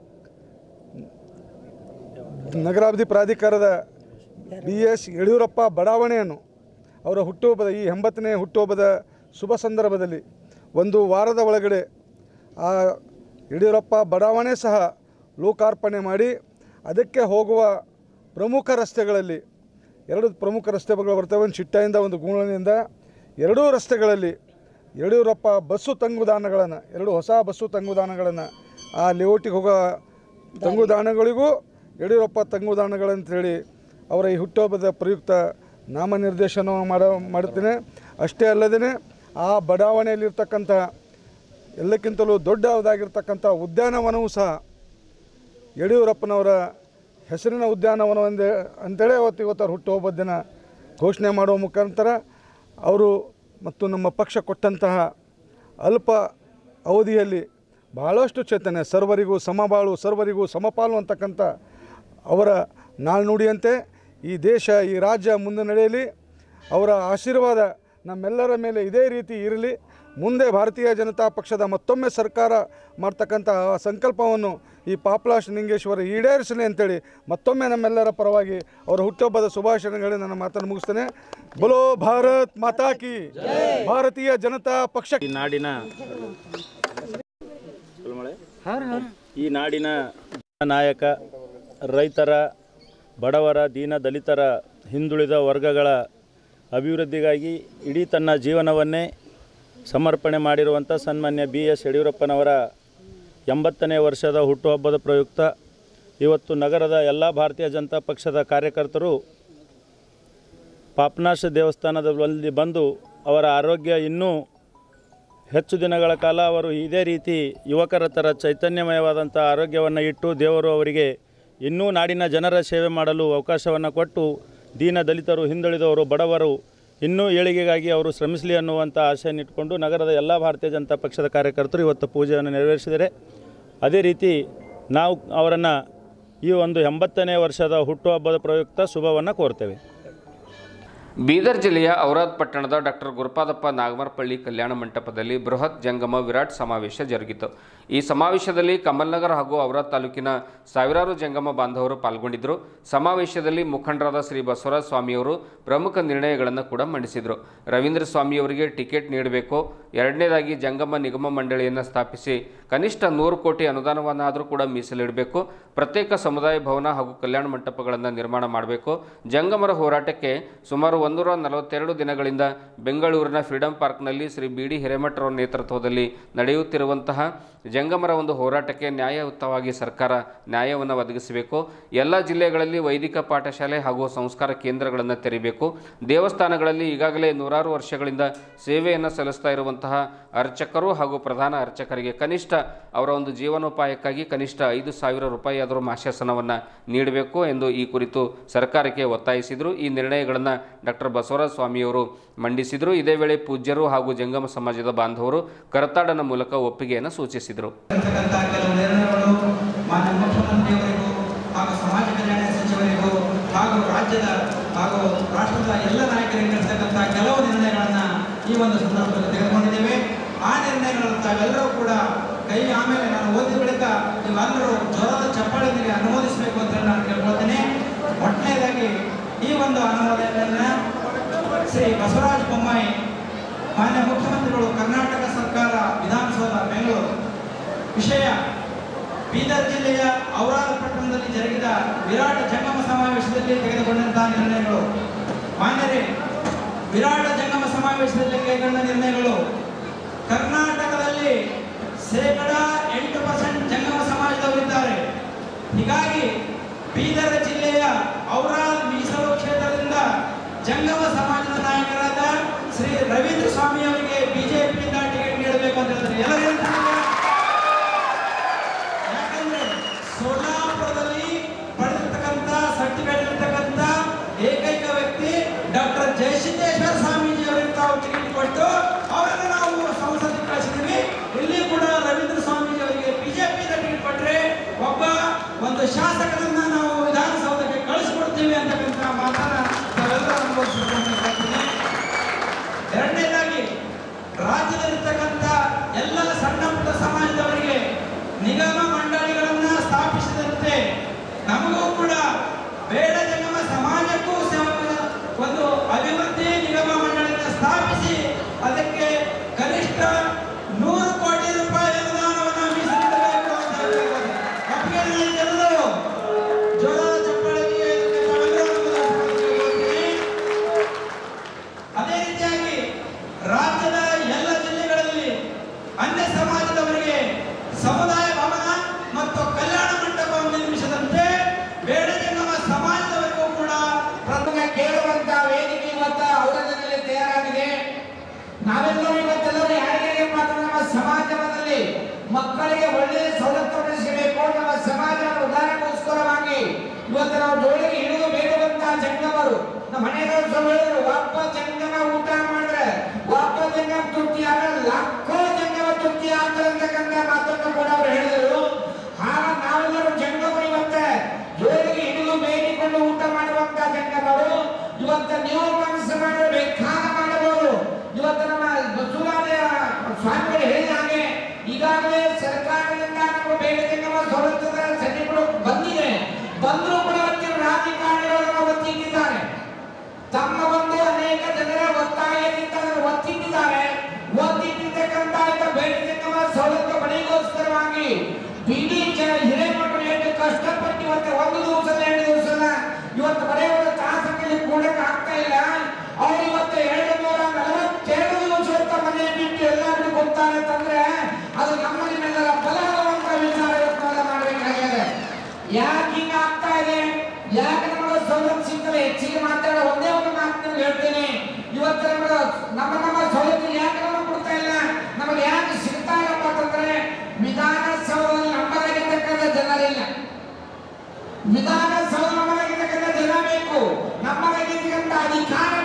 ನಗರಾಭಿವೃದ್ಧಿ ಪ್ರಾಧಿಕಾರದ ಬಿ ಎಸ್ ಯಡಿಯೂರಪ್ಪ ಬಡಾವಣೆಯನ್ನು ಅವರ ಹುಟ್ಟುಹಬ್ಬದ ಈ ಎಂಬತ್ತನೇ ಹುಟ್ಟುಹಬ್ಬದ ಶುಭ ಸಂದರ್ಭದಲ್ಲಿ ಒಂದು ವಾರದ ಒಳಗಡೆ ಆ ಯಡಿಯೂರಪ್ಪ ಬಡಾವಣೆ ಸಹ ಲೋಕಾರ್ಪಣೆ ಮಾಡಿ ಅದಕ್ಕೆ ಹೋಗುವ ಪ್ರಮುಖ ರಸ್ತೆಗಳಲ್ಲಿ ಎರಡು ಪ್ರಮುಖ ರಸ್ತೆಗಳು ಬರ್ತವೆ ಒಂದು ಚಿಟ್ಟಾಯಿಂದ ಒಂದು ಗೂಳನಿಂದ ಎರಡೂ ರಸ್ತೆಗಳಲ್ಲಿ ಯಡಿಯೂರಪ್ಪ ಬಸ್ಸು ತಂಗುದಾಣಗಳನ್ನು ಎರಡು ಹೊಸ ಬಸ್ಸು ತಂಗುದಾಣಗಳನ್ನು ಆ ಲೇಔಟಿಗೆ ಹೋಗೋ ತಂಗುದಾಣಗಳಿಗೂ ಯಡಿಯೂರಪ್ಪ ತಂಗುದಾಣಗಳಂತೇಳಿ ಅವರ ಈ ಹುಟ್ಟುಹಬ್ಬದ ಪ್ರಯುಕ್ತ ನಾಮನಿರ್ದೇಶನ ಮಾಡೋ ಮಾಡುತ್ತೇನೆ ಅಷ್ಟೇ ಅಲ್ಲದೇ ಆ ಬಡಾವಣೆಯಲ್ಲಿರ್ತಕ್ಕಂಥ ಎಲ್ಲಕ್ಕಿಂತಲೂ ದೊಡ್ಡದಾಗಿರ್ತಕ್ಕಂಥ ಉದ್ಯಾನವನವೂ ಸಹ ಯಡಿಯೂರಪ್ಪನವರ ಹೆಸರಿನ ಉದ್ಯಾನವನ ಒಂದೇ ಅಂತೇಳಿ ಅವತ್ತು ಇವತ್ತು ಅವ್ರ ಹುಟ್ಟುಹಬ್ಬದ ದಿನ ಘೋಷಣೆ ಮಾಡುವ ಮುಖಾಂತರ ಅವರು ಮತ್ತು ನಮ್ಮ ಪಕ್ಷ ಕೊಟ್ಟಂತಹ ಅಲ್ಪ ಅವಧಿಯಲ್ಲಿ ಬಹಳಷ್ಟು ಚೇತನೆ ಸರ್ವರಿಗೂ ಸಮಬಾಳು ಸರ್ವರಿಗೂ ಸಮಪಾಲು ಅಂತಕ್ಕಂಥ ಅವರ ನಾಳ್ನುಡಿಯಂತೆ ಈ ದೇಶ ಈ ರಾಜ್ಯ ಮುಂದೆ ನಡೆಯಲಿ ಅವರ ಆಶೀರ್ವಾದ ನಮ್ಮೆಲ್ಲರ ಮೇಲೆ ಇದೇ ರೀತಿ ಇರಲಿ ಮುಂದೆ ಭಾರತೀಯ ಜನತಾ ಪಕ್ಷದ ಮತ್ತೊಮ್ಮೆ ಸರ್ಕಾರ ಮಾಡ್ತಕ್ಕಂಥ ಆ ಸಂಕಲ್ಪವನ್ನು ಈ ಪಾಪ್ಲಾಶ್ ನಿಂಗೇಶ್ವರ ಈಡೇರಿಸಲಿ ಅಂತೇಳಿ ಮತ್ತೊಮ್ಮೆ ನಮ್ಮೆಲ್ಲರ ಪರವಾಗಿ ಅವರ ಹುಟ್ಟುಹಬ್ಬದ ಶುಭಾಶಯಗಳಲ್ಲಿ ನನ್ನ ಮಾತನ್ನು ಮುಗಿಸ್ತೇನೆ ಬಲೋ ಭಾರತ್ ಮಾತಾ ಕಿ ಭಾರತೀಯ ಜನತಾ ಪಕ್ಷ ಈ ನಾಡಿನ ಈ ನಾಡಿನ ನಾಯಕ ರೈತರ ಬಡವರ ದೀನ ದಲಿತರ ಹಿಂದುಳಿದ ವರ್ಗಗಳ ಅಭಿವೃದ್ಧಿಗಾಗಿ ಇಡೀ ತನ್ನ ಜೀವನವನ್ನೇ ಸಮರ್ಪಣೆ ಮಾಡಿರುವಂಥ ಸನ್ಮಾನ್ಯ ಬಿ ಎಸ್ ಯಡಿಯೂರಪ್ಪನವರ ಎಂಬತ್ತನೇ ವರ್ಷದ ಹುಟ್ಟುಹಬ್ಬದ ಪ್ರಯುಕ್ತ ಇವತ್ತು ನಗರದ ಎಲ್ಲ ಭಾರತೀಯ ಜನತಾ ಪಕ್ಷದ ಕಾರ್ಯಕರ್ತರು ಪಾಪನಾಶ ದೇವಸ್ಥಾನದಲ್ಲಿ ಬಂದು ಅವರ ಆರೋಗ್ಯ ಇನ್ನೂ ಹೆಚ್ಚು ದಿನಗಳ ಕಾಲ ಅವರು ಇದೇ ರೀತಿ ಯುವಕರ ಥರ ಚೈತನ್ಯಮಯವಾದಂಥ ಆರೋಗ್ಯವನ್ನು ಇಟ್ಟು ದೇವರು ಅವರಿಗೆ ಇನ್ನೂ ನಾಡಿನ ಜನರ ಸೇವೆ ಮಾಡಲು ಅವಕಾಶವನ್ನು ಕೊಟ್ಟು ದೀನ ದಲಿತರು ಹಿಂದುಳಿದವರು ಬಡವರು ಇನ್ನೂ ಏಳಿಗೆಗಾಗಿ ಅವರು ಶ್ರಮಿಸಲಿ ಅನ್ನುವಂಥ ಆಶೆಯನ್ನು ಇಟ್ಕೊಂಡು ನಗರದ ಎಲ್ಲ ಭಾರತೀಯ ಜನತಾ ಪಕ್ಷದ ಕಾರ್ಯಕರ್ತರು ಇವತ್ತು ಪೂಜೆಯನ್ನು ನೆರವೇರಿಸಿದರೆ ಅದೇ ರೀತಿ ನಾವು ಅವರನ್ನು ಈ ಒಂದು ಎಂಬತ್ತನೇ ವರ್ಷದ ಹುಟ್ಟುಹಬ್ಬದ ಪ್ರಯುಕ್ತ ಶುಭವನ್ನು ಕೋರ್ತೇವೆ ಬೀದರ್ ಜಿಲ್ಲೆಯ ಔರಾದ್ ಪಟ್ಟಣದ ಡಾಕ್ಟರ್ ಗುರುಪಾದಪ್ಪ ನಾಗಮರಪಳ್ಳಿ ಕಲ್ಯಾಣ ಮಂಟಪದಲ್ಲಿ ಬೃಹತ್ ಜಂಗಮ ವಿರಾಟ್ ಸಮಾವೇಶ ಜರುಗಿತು ಈ ಸಮಾವೇಶದಲ್ಲಿ ಕಮಲ್ನಗರ್ ಹಾಗೂ ಔರಾದ್ ತಾಲೂಕಿನ ಸಾವಿರಾರು ಜಂಗಮ ಬಾಂಧವರು ಪಾಲ್ಗೊಂಡಿದ್ದರು ಸಮಾವೇಶದಲ್ಲಿ ಮುಖಂಡರಾದ ಶ್ರೀ ಬಸವರಾಜ ಸ್ವಾಮಿಯವರು ಪ್ರಮುಖ ನಿರ್ಣಯಗಳನ್ನು ಕೂಡ ಮಂಡಿಸಿದರು ರವೀಂದ್ರ ಸ್ವಾಮಿಯವರಿಗೆ ಟಿಕೆಟ್ ನೀಡಬೇಕು ಎರಡನೇದಾಗಿ ಜಂಗಮ ನಿಗಮ ಮಂಡಳಿಯನ್ನು ಸ್ಥಾಪಿಸಿ ಕನಿಷ್ಠ ನೂರು ಕೋಟಿ ಅನುದಾನವನ್ನಾದರೂ ಕೂಡ ಮೀಸಲಿಡಬೇಕು ಪ್ರತ್ಯೇಕ ಸಮುದಾಯ ಭವನ ಹಾಗೂ ಕಲ್ಯಾಣ ಮಂಟಪಗಳನ್ನು ನಿರ್ಮಾಣ ಮಾಡಬೇಕು ಜಂಗಮರ ಹೋರಾಟಕ್ಕೆ ಸುಮಾರು ಒಂದೂರ ನಲವತ್ತೆರಡು ದಿನಗಳಿಂದ ಬೆಂಗಳೂರಿನ ಫ್ರೀಡಂ ಪಾರ್ಕ್ನಲ್ಲಿ ಶ್ರೀ ಬಿ ಡಿ ಹಿರೇಮಠರವರ ನೇತೃತ್ವದಲ್ಲಿ ನಡೆಯುತ್ತಿರುವಂತಹ ಜಂಗಮರ ಒಂದು ಹೋರಾಟಕ್ಕೆ ನ್ಯಾಯಯುತವಾಗಿ ಸರ್ಕಾರ ನ್ಯಾಯವನ್ನು ಒದಗಿಸಬೇಕು ಎಲ್ಲ ಜಿಲ್ಲೆಗಳಲ್ಲಿ ವೈದಿಕ ಪಾಠಶಾಲೆ ಹಾಗೂ ಸಂಸ್ಕಾರ ಕೇಂದ್ರಗಳನ್ನು ತೆರೀಬೇಕು ದೇವಸ್ಥಾನಗಳಲ್ಲಿ ಈಗಾಗಲೇ ನೂರಾರು ವರ್ಷಗಳಿಂದ ಸೇವೆಯನ್ನು ಸಲ್ಲಿಸ್ತಾ ಇರುವಂತಹ ಅರ್ಚಕರು ಹಾಗೂ ಪ್ರಧಾನ ಅರ್ಚಕರಿಗೆ ಕನಿಷ್ಠ ಅವರ ಒಂದು ಜೀವನೋಪಾಯಕ್ಕಾಗಿ ಕನಿಷ್ಠ ಐದು ಸಾವಿರ ರೂಪಾಯಿ ಆದರೂ ಮಾಶಾಸನವನ್ನು ನೀಡಬೇಕು ಎಂದು ಈ ಕುರಿತು ಸರ್ಕಾರಕ್ಕೆ ಒತ್ತಾಯಿಸಿದರು ಈ ನಿರ್ಣಯಗಳನ್ನು ಡಾಕ್ಟರ್ ಬಸವರಾಜ ಸ್ವಾಮಿಯವರು ಮಂಡಿಸಿದರು ಇದೇ ವೇಳೆ ಪೂಜ್ಯರು ಹಾಗೂ ಜಂಗಮ ಸಮಾಜದ ಬಾಂಧವರು ಕರತಾಡನ ಮೂಲಕ ಒಪ್ಪಿಗೆಯನ್ನು ಸೂಚಿಸಿದರು ಕೆಲವು ನಿರ್ಣಯಗಳು ಮಾನ್ಯ ಮುಖ್ಯಮಂತ್ರಿಯವರಿಗೂ ಹಾಗೂ ಸಮಾಜ ಕಲ್ಯಾಣ ಸಚಿವರಿಗೂ ಹಾಗೂ ರಾಜ್ಯದ ಹಾಗೂ ರಾಷ್ಟ್ರದ ಎಲ್ಲ ನಾಯಕರಿಗೆ ಇರ್ತಕ್ಕಂಥ ಕೆಲವು ನಿರ್ಣಯಗಳನ್ನು ಈ ಒಂದು ಸಂದರ್ಭದಲ್ಲಿ ತೆಗೆದುಕೊಂಡಿದ್ದೇವೆ ಆ ನಿರ್ಣಯಗಳನ್ನು ತಾವೆಲ್ಲರೂ ಕೂಡ ಕೈ ಆಮೇಲೆ ನಾನು ಓದಿದ ಬಳಿಕ ನೀವೆಲ್ಲರೂ ಜ್ವರದ ಚಪ್ಪಾಳೆಗೆ ಅನುಮೋದಿಸಬೇಕು ಅಂತ ಹೇಳಿ ನಾನು ಕೇಳ್ಕೊಳ್ತೇನೆ ಮೊದಲನೇದಾಗಿ ಈ ಒಂದು ಅನುಮೋದನೆಯನ್ನು ಶ್ರೀ ಬಸವರಾಜ ಬೊಮ್ಮಾಯಿ ಮಾನ್ಯ ಮುಖ್ಯಮಂತ್ರಿಗಳು ಕರ್ನಾಟಕ ಸರ್ಕಾರ ವಿಧಾನಸೌಧ ಬೆಂಗಳೂರು ವಿಷಯ ಬೀದರ್ ಜಿಲ್ಲೆಯ ಔರಾದ ಪಟ್ಟಣದಲ್ಲಿ ಜರುಗಿದ ವಿರಾಟ ಜಂಗಮ ಸಮಾವೇಶದಲ್ಲಿ ತೆಗೆದುಕೊಂಡಂತಹ ನಿರ್ಣಯಗಳು ಮಾನ್ಯರೇ ವಿರಾಟ ಜಂಗಮ ಸಮಾವೇಶದಲ್ಲಿ ಕೈಗೊಂಡ ನಿರ್ಣಯಗಳು ಕರ್ನಾಟಕದಲ್ಲಿ ಶೇಕಡ ಎಂಟು ಪರ್ಸೆಂಟ್ ಜಂಗಮ ಸಮಾಜದವರಿದ್ದಾರೆ ಹೀಗಾಗಿ ಬೀದರ್ ಜಿಲ್ಲೆಯ ಔರಾದ್ ಮೀಸಲು ಕ್ಷೇತ್ರದಿಂದ ಜಂಗಮ ಸಮಾಜದ ನಾಯಕರಾದ ಶ್ರೀ ರವೀಂದ್ರ ಸ್ವಾಮಿ ಅವರಿಗೆ ಬಿಜೆಪಿಯಿಂದ ಟಿಕೆಟ್ ನೀಡಬೇಕು ಅಂತ ಹೇಳಿದ್ರೆ ಎಲ್ಲರೂ ಹೇಳ್ತಾರೆ ಯಾಕಂದ್ರೆ ಸೋಲಾಪುರದಲ್ಲಿ ಪಡೆದಿರ್ತಕ್ಕಂಥ ಸರ್ಟಿಫಿಕೇಟ್ ಇರ್ತಕ್ಕಂಥ ಏಕೈಕ ವ್ಯಕ್ತಿ ಡಾಕ್ಟರ್ ಜಯಸಿದ್ದೇಶ್ವರ ಸ್ವಾಮೀಜಿ ಅವರಿಗೆ ತಾವು ಟಿಕೆಟ್ ಕೊಟ್ಟು ಅವರನ್ನು ನಾವು ಸಂಸತ್ತಿಗೆ ಕಳಿಸಿದ್ದೀವಿ ಇಲ್ಲಿ ಕೂಡ ರವೀಂದ್ರ ಸ್ವಾಮೀಜಿ ಅವರಿಗೆ ಬಿಜೆಪಿಯಿಂದ ಟಿಕೆಟ್ ಕೊಟ್ಟರೆ ಒಬ್ಬ ಒಂದು ಶಾಸಕರನ್ನ ನಾವು ವಿಧಾನಸೌಧಕ್ಕೆ ಕಳಿಸ್ಕೊಡ್ತೀವಿ ಅಂತಕ್ಕಂಥ ಮಾತನ್ನ ನಾವೆಲ್ಲರೂ ಅನುಭವಿಸಬೇಕು ಅಂತ ಹೇಳ್ತೀನಿ ಎರಡನೇದಾಗಿ ರಾಜ್ಯದಲ್ಲಿರ್ತಕ್ಕಂಥ ಎಲ್ಲ ಸಣ್ಣ ಪುಟ್ಟ ಸಮಾಜದವರಿಗೆ ನಿಗಮ ಮಂಡಳಿಗಳನ್ನ ಸ್ಥಾಪಿಸಿದಂತೆ ನಮಗೂ ಕೂಡ ಬೇಡ ಜಂಗಮ ಸಮಾಜಕ್ಕೂ ಸಹ ಒಂದು ಅಭಿವೃದ್ಧಿ ನಿಗಮ ಮಂಡಳಿಯನ್ನು ಸ್ಥಾಪಿಸಿ ಅದಕ್ಕೆ ಕನಿಷ್ಠ ನೂರು ಕೋಟಿ ರೂಪಾಯಿ ಅನುದಾನವನ್ನು ಮೀಸಲಿಡಬೇಕು ಅಂತ ಹೇಳ್ಬೋದು. ಒಪ್ಪಿಗೆ ಎಲ್ಲರೂ ಜೋರಾದ ಚಪ್ಪಾಳೆಗೆ ತಾವೆಲ್ಲರೂ ಅನುಮೋದಿಸಬೇಕು. ಅದೇ ರೀತಿಯಾಗಿ ರಾಜ್ಯದ ಎಲ್ಲ ಜಿಲ್ಲೆಗಳಲ್ಲಿ ಅನ್ಯ ಸಮಾಜದವರಿಗೆ ಸಮುದಾಯ ಭವನ ಮತ್ತು ಕಲ್ಯಾಣ ಮಂಟಪವನ್ನು ನಿರ್ಮಿಸದಂತೆ ಬೇಡ ಜಂಗಮ ಸಮಾಜದವರಿಗೂ ಕೂಡ ಪ್ರಥಮ ಕೇಳುವಂತ ವೇದಿಕೆ ಇವತ್ತು ಔರದಲ್ಲಿ ತಯಾರಾಗಿದೆ ನಾವೆಲ್ಲರೂ ಇವತ್ತೆಲ್ಲರೂ ಯಾರಿಗೆ ಮಾತ್ರ ನಮ್ಮ ಸಮಾಜದಲ್ಲಿ ಮಕ್ಕಳಿಗೆ ಒಳ್ಳೆಯ ಸವಲತ್ತುಗಳನ್ನು ಸಿಗಬೇಕು ನಮ್ಮ ಸಮಾಜವನ್ನು ಉದಾಹರಣೆಗೋಸ್ಕರವಾಗಿ ಇವತ್ತು ನಾವು ಜೋಳಿಗೆ ಹಿಡಿದು ಬೇಡುವಂತ ಜಂಗಮರು ನಮ್ಮ ಮನೆಗಳು ಹೇಳಿದ್ರು ಒಬ್ಬ ಜಂಗಮ ಊಟ ಮಾಡಿದ್ರೆ ಒಬ್ಬ ಜಂಗಮ ತೃಪ್ತಿ ಆಗಲ್ಲ ಲಕ್ಕೋ ಜಂಗಮ ತೃಪ್ತಿ ಆಗ್ತದೆ ಅಂತಕ್ಕಂಥ ಮಾತನ್ನು ಕೂಡ ಅವರು ಹೇಳಿದರು ಆಗ ನಾವೆಲ್ಲರೂ ಜಂಗಮರು ಇವತ್ತೆ ಜೋಳಿಗೆ ಹಿಡಿದು ಬೇಡಿಕೊಂಡು ಊಟ ಮಾಡುವಂತ ಜಂಗಮರು ಇವತ್ತು ನೀವು ಮನಸ್ಸು ಮಾಡಿದ್ರೆ ಬೇಕಾದ ಮಾಡಬಹುದು ಇವತ್ತು ನಮ್ಮ ಬಸವರಾಜ ಸ್ವಾಮಿಗಳು ಹೇಳಿದ ಹಾಗೆ ಈಗಾಗಲೇ ಸರ್ಕಾರದಿಂದ ನಮ್ಮ ಬೇಡ ಜಂಗಮ ಸವಲತ್ತುಗಳ ಸನ್ನಿಗಳು ಬಂದಿದೆ ಬಂದರೂ ಕೂಡ ಇವತ್ತಿನ ರಾಜಕಾರಣಿಗಳು ಒತ್ತಿಟ್ಟಿದ್ದಾರೆ ತಮ್ಮ ಒಂದು ಅನೇಕ ಜನರ ಒತ್ತಾಯದಿಂದ ಅದನ್ನು ಒತ್ತಿಟ್ಟಿದ್ದಾರೆ ಒತ್ತಿಟ್ಟಿರ್ತಕ್ಕಂಥ ಇಂಥ ಬೇಡ ಜಂಗಮ ಸವಲತ್ತು ಪಡೆಯೋಸ್ಕರವಾಗಿ ಬಿಡಿ ಜನ ಹಿರೇಮಠರು ಎಷ್ಟು ಕಷ್ಟಪಟ್ಟು ಇವತ್ತು ಒಂದು ದಿವಸದ ಎರಡು ದಿವಸದ ಇವತ್ತು ಬರೀ ಒಂದು ತಾಸಲ್ಲಿ ಕೂಡಕ್ಕೆ ಆಗ್ತಾ ಇಲ್ಲ ಅವ್ರು ಇವತ್ತು ಎರಡು ನೂರ ನಲವತ್ತೆರಡು ದಿವಸ ಅಂತ ಮನೆ ಬಿಟ್ಟು ಎಲ್ಲರಿಗೂ ಗೊತ್ತಾರೆ ಅಂತಂದ್ರೆ ಅದು ನಮ್ಮ ನಿಮ್ಮೆಲ್ಲರ ಬಲವಂತ ವಿಚಾರ ಇವತ್ತು ನಾವೆಲ್ಲ ಮಾಡ್ಬೇಕಾಗಿದೆ ಯಾಕೆ ಹಿಂಗ ಆಗ್ತಾ ಇದೆ ಯಾಕೆ ನಮಗೆ ಸವಲತ್ತು ಸಿಗ್ತದೆ ಹೆಚ್ಚಿಗೆ ಮಾತಾಡೋ ಒಂದೇ ಒಂದು ಮಾತನ್ನು ಹೇಳ್ತೇನೆ ಇವತ್ತು ನಮಗೆ ನಮ್ಮ ನಮ್ಮ ಸವಲತ್ತು ಯಾಕೆ ನಮಗೆ ಕೊಡ್ತಾ ಇಲ್ಲ ನಮಗೆ ಯಾಕೆ ಸಿಗ್ತಾ ಇಲ್ಲಪ್ಪ ಅಂತಂದ್ರೆ ವಿಧಾನಸೌಧದಲ್ಲಿ ನಮ್ಮದಾಗಿರ್ತಕ್ಕಂಥ ಜನರಿಲ್ಲ ವಿಧಾನಸೌಧ ನಮ್ಮದಾಗಿರ್ತಕ್ಕಂಥ ಜನ ಬೇಕು ನಮ್ಮದಾಗಿರ್ತಕ್ಕಂಥ ಅಧಿಕಾರ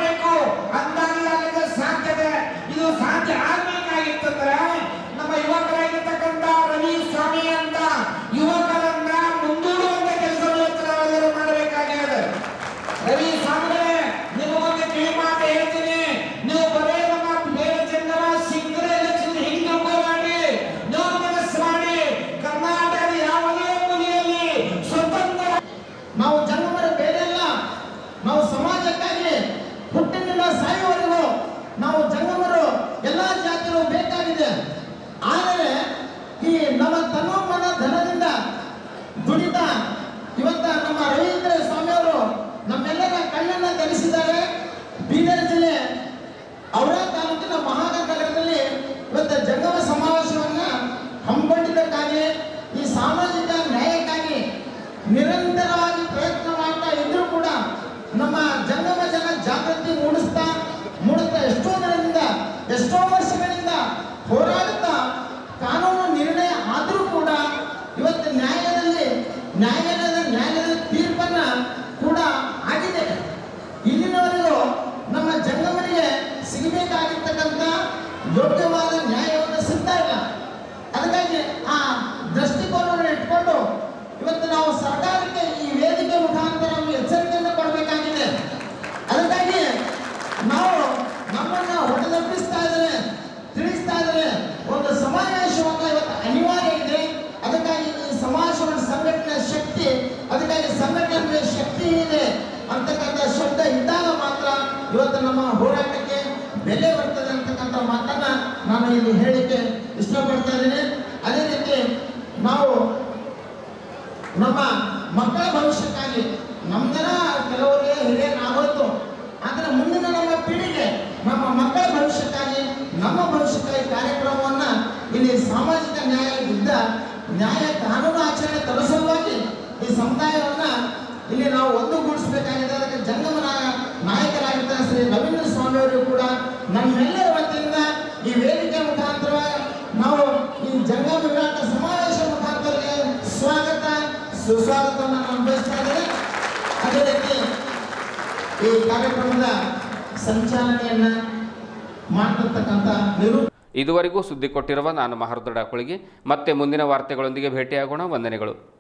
ಶಕ್ತಿ ಇದೆ ಅಂತಕ್ಕಂಥ ಶಬ್ದ ಇದ್ದಾಗ ಮಾತ್ರ ಇವತ್ತು ನಮ್ಮ ಹೋರಾಟಕ್ಕೆ ಬೆಲೆ ಬರ್ತದೆ ಅಂತಕ್ಕಂಥ ಮಾತನ್ನ ನಾನು ಇಲ್ಲಿ ಹೇಳಿಕ್ಕೆ ಇಷ್ಟಪಡ್ತಾ ಇದ್ದೇನೆ ಅದೇ ರೀತಿ ನಾವು ನಮ್ಮ ಮಕ್ಕಳ ಭವಿಷ್ಯಕ್ಕಾಗಿ ನಮ್ದನ ಕೆಲವರಿಗೆ ಹಿರಿಯರಾಗೋಯ್ತು ಆದರೆ ಮುಂದಿನ ನಮ್ಮ ಪೀಳಿಗೆ ನಮ್ಮ ಮಕ್ಕಳ ಭವಿಷ್ಯಕ್ಕಾಗಿ ನಮ್ಮ ಭವಿಷ್ಯಕ್ಕಾಗಿ ಕಾರ್ಯಕ್ರಮವನ್ನ ಇಲ್ಲಿ ಸಾಮಾಜಿಕ ನ್ಯಾಯ ಇದ್ದ ನ್ಯಾಯ ಕಾನೂನು ಆಚರಣೆ ತರಿಸುವಾಗಿ ಈ ಸಮುದಾಯವನ್ನ ಇಲ್ಲಿ ನಾವು ಒಂದುಗೂಡಿಸಬೇಕಾಗಿದೆ ಅದಕ್ಕೆ ಜಂಗಮ ನಾಯ- ನಾಯಕರಾಗಿದ್ದ ಶ್ರೀ ರವೀಂದ್ರ ಸ್ವಾಮಿ ಅವರು ಕೂಡ ನಮ್ಮೆಲ್ಲರ ವತಿಯಿಂದ ಈ ವೇದಿಕೆ ಮುಖಾಂತರ ನಾವು ಈ ಜಂಗಮ ವಿರಾಟ ಸಮಾವೇಶ ಮುಖಾಂತರ ಸ್ವಾಗತ ಸುಸ್ವಾಗತವನ್ನು ನಾನು ಬಯಸ್ತಾ ಇದ್ದೇನೆ ಅದೇ ರೀತಿ ಈ ಕಾರ್ಯಕ್ರಮದ ಸಂಚಾಲನೆಯನ್ನ ಮಾಡಿರ್ತಕ್ಕಂಥ ನಿರೂಪ ಇದುವರೆಗೂ ಸುದ್ದಿ ಕೊಟ್ಟಿರುವ ನಾನು ಮಹರ್ದೊಡ ಕುಳಿಗೆ ಮತ್ತೆ ಮುಂದಿನ ವಾರ್ತೆಗಳೊಂದಿಗೆ ಭೇಟಿಯಾಗೋಣ ವಂದನೆಗಳು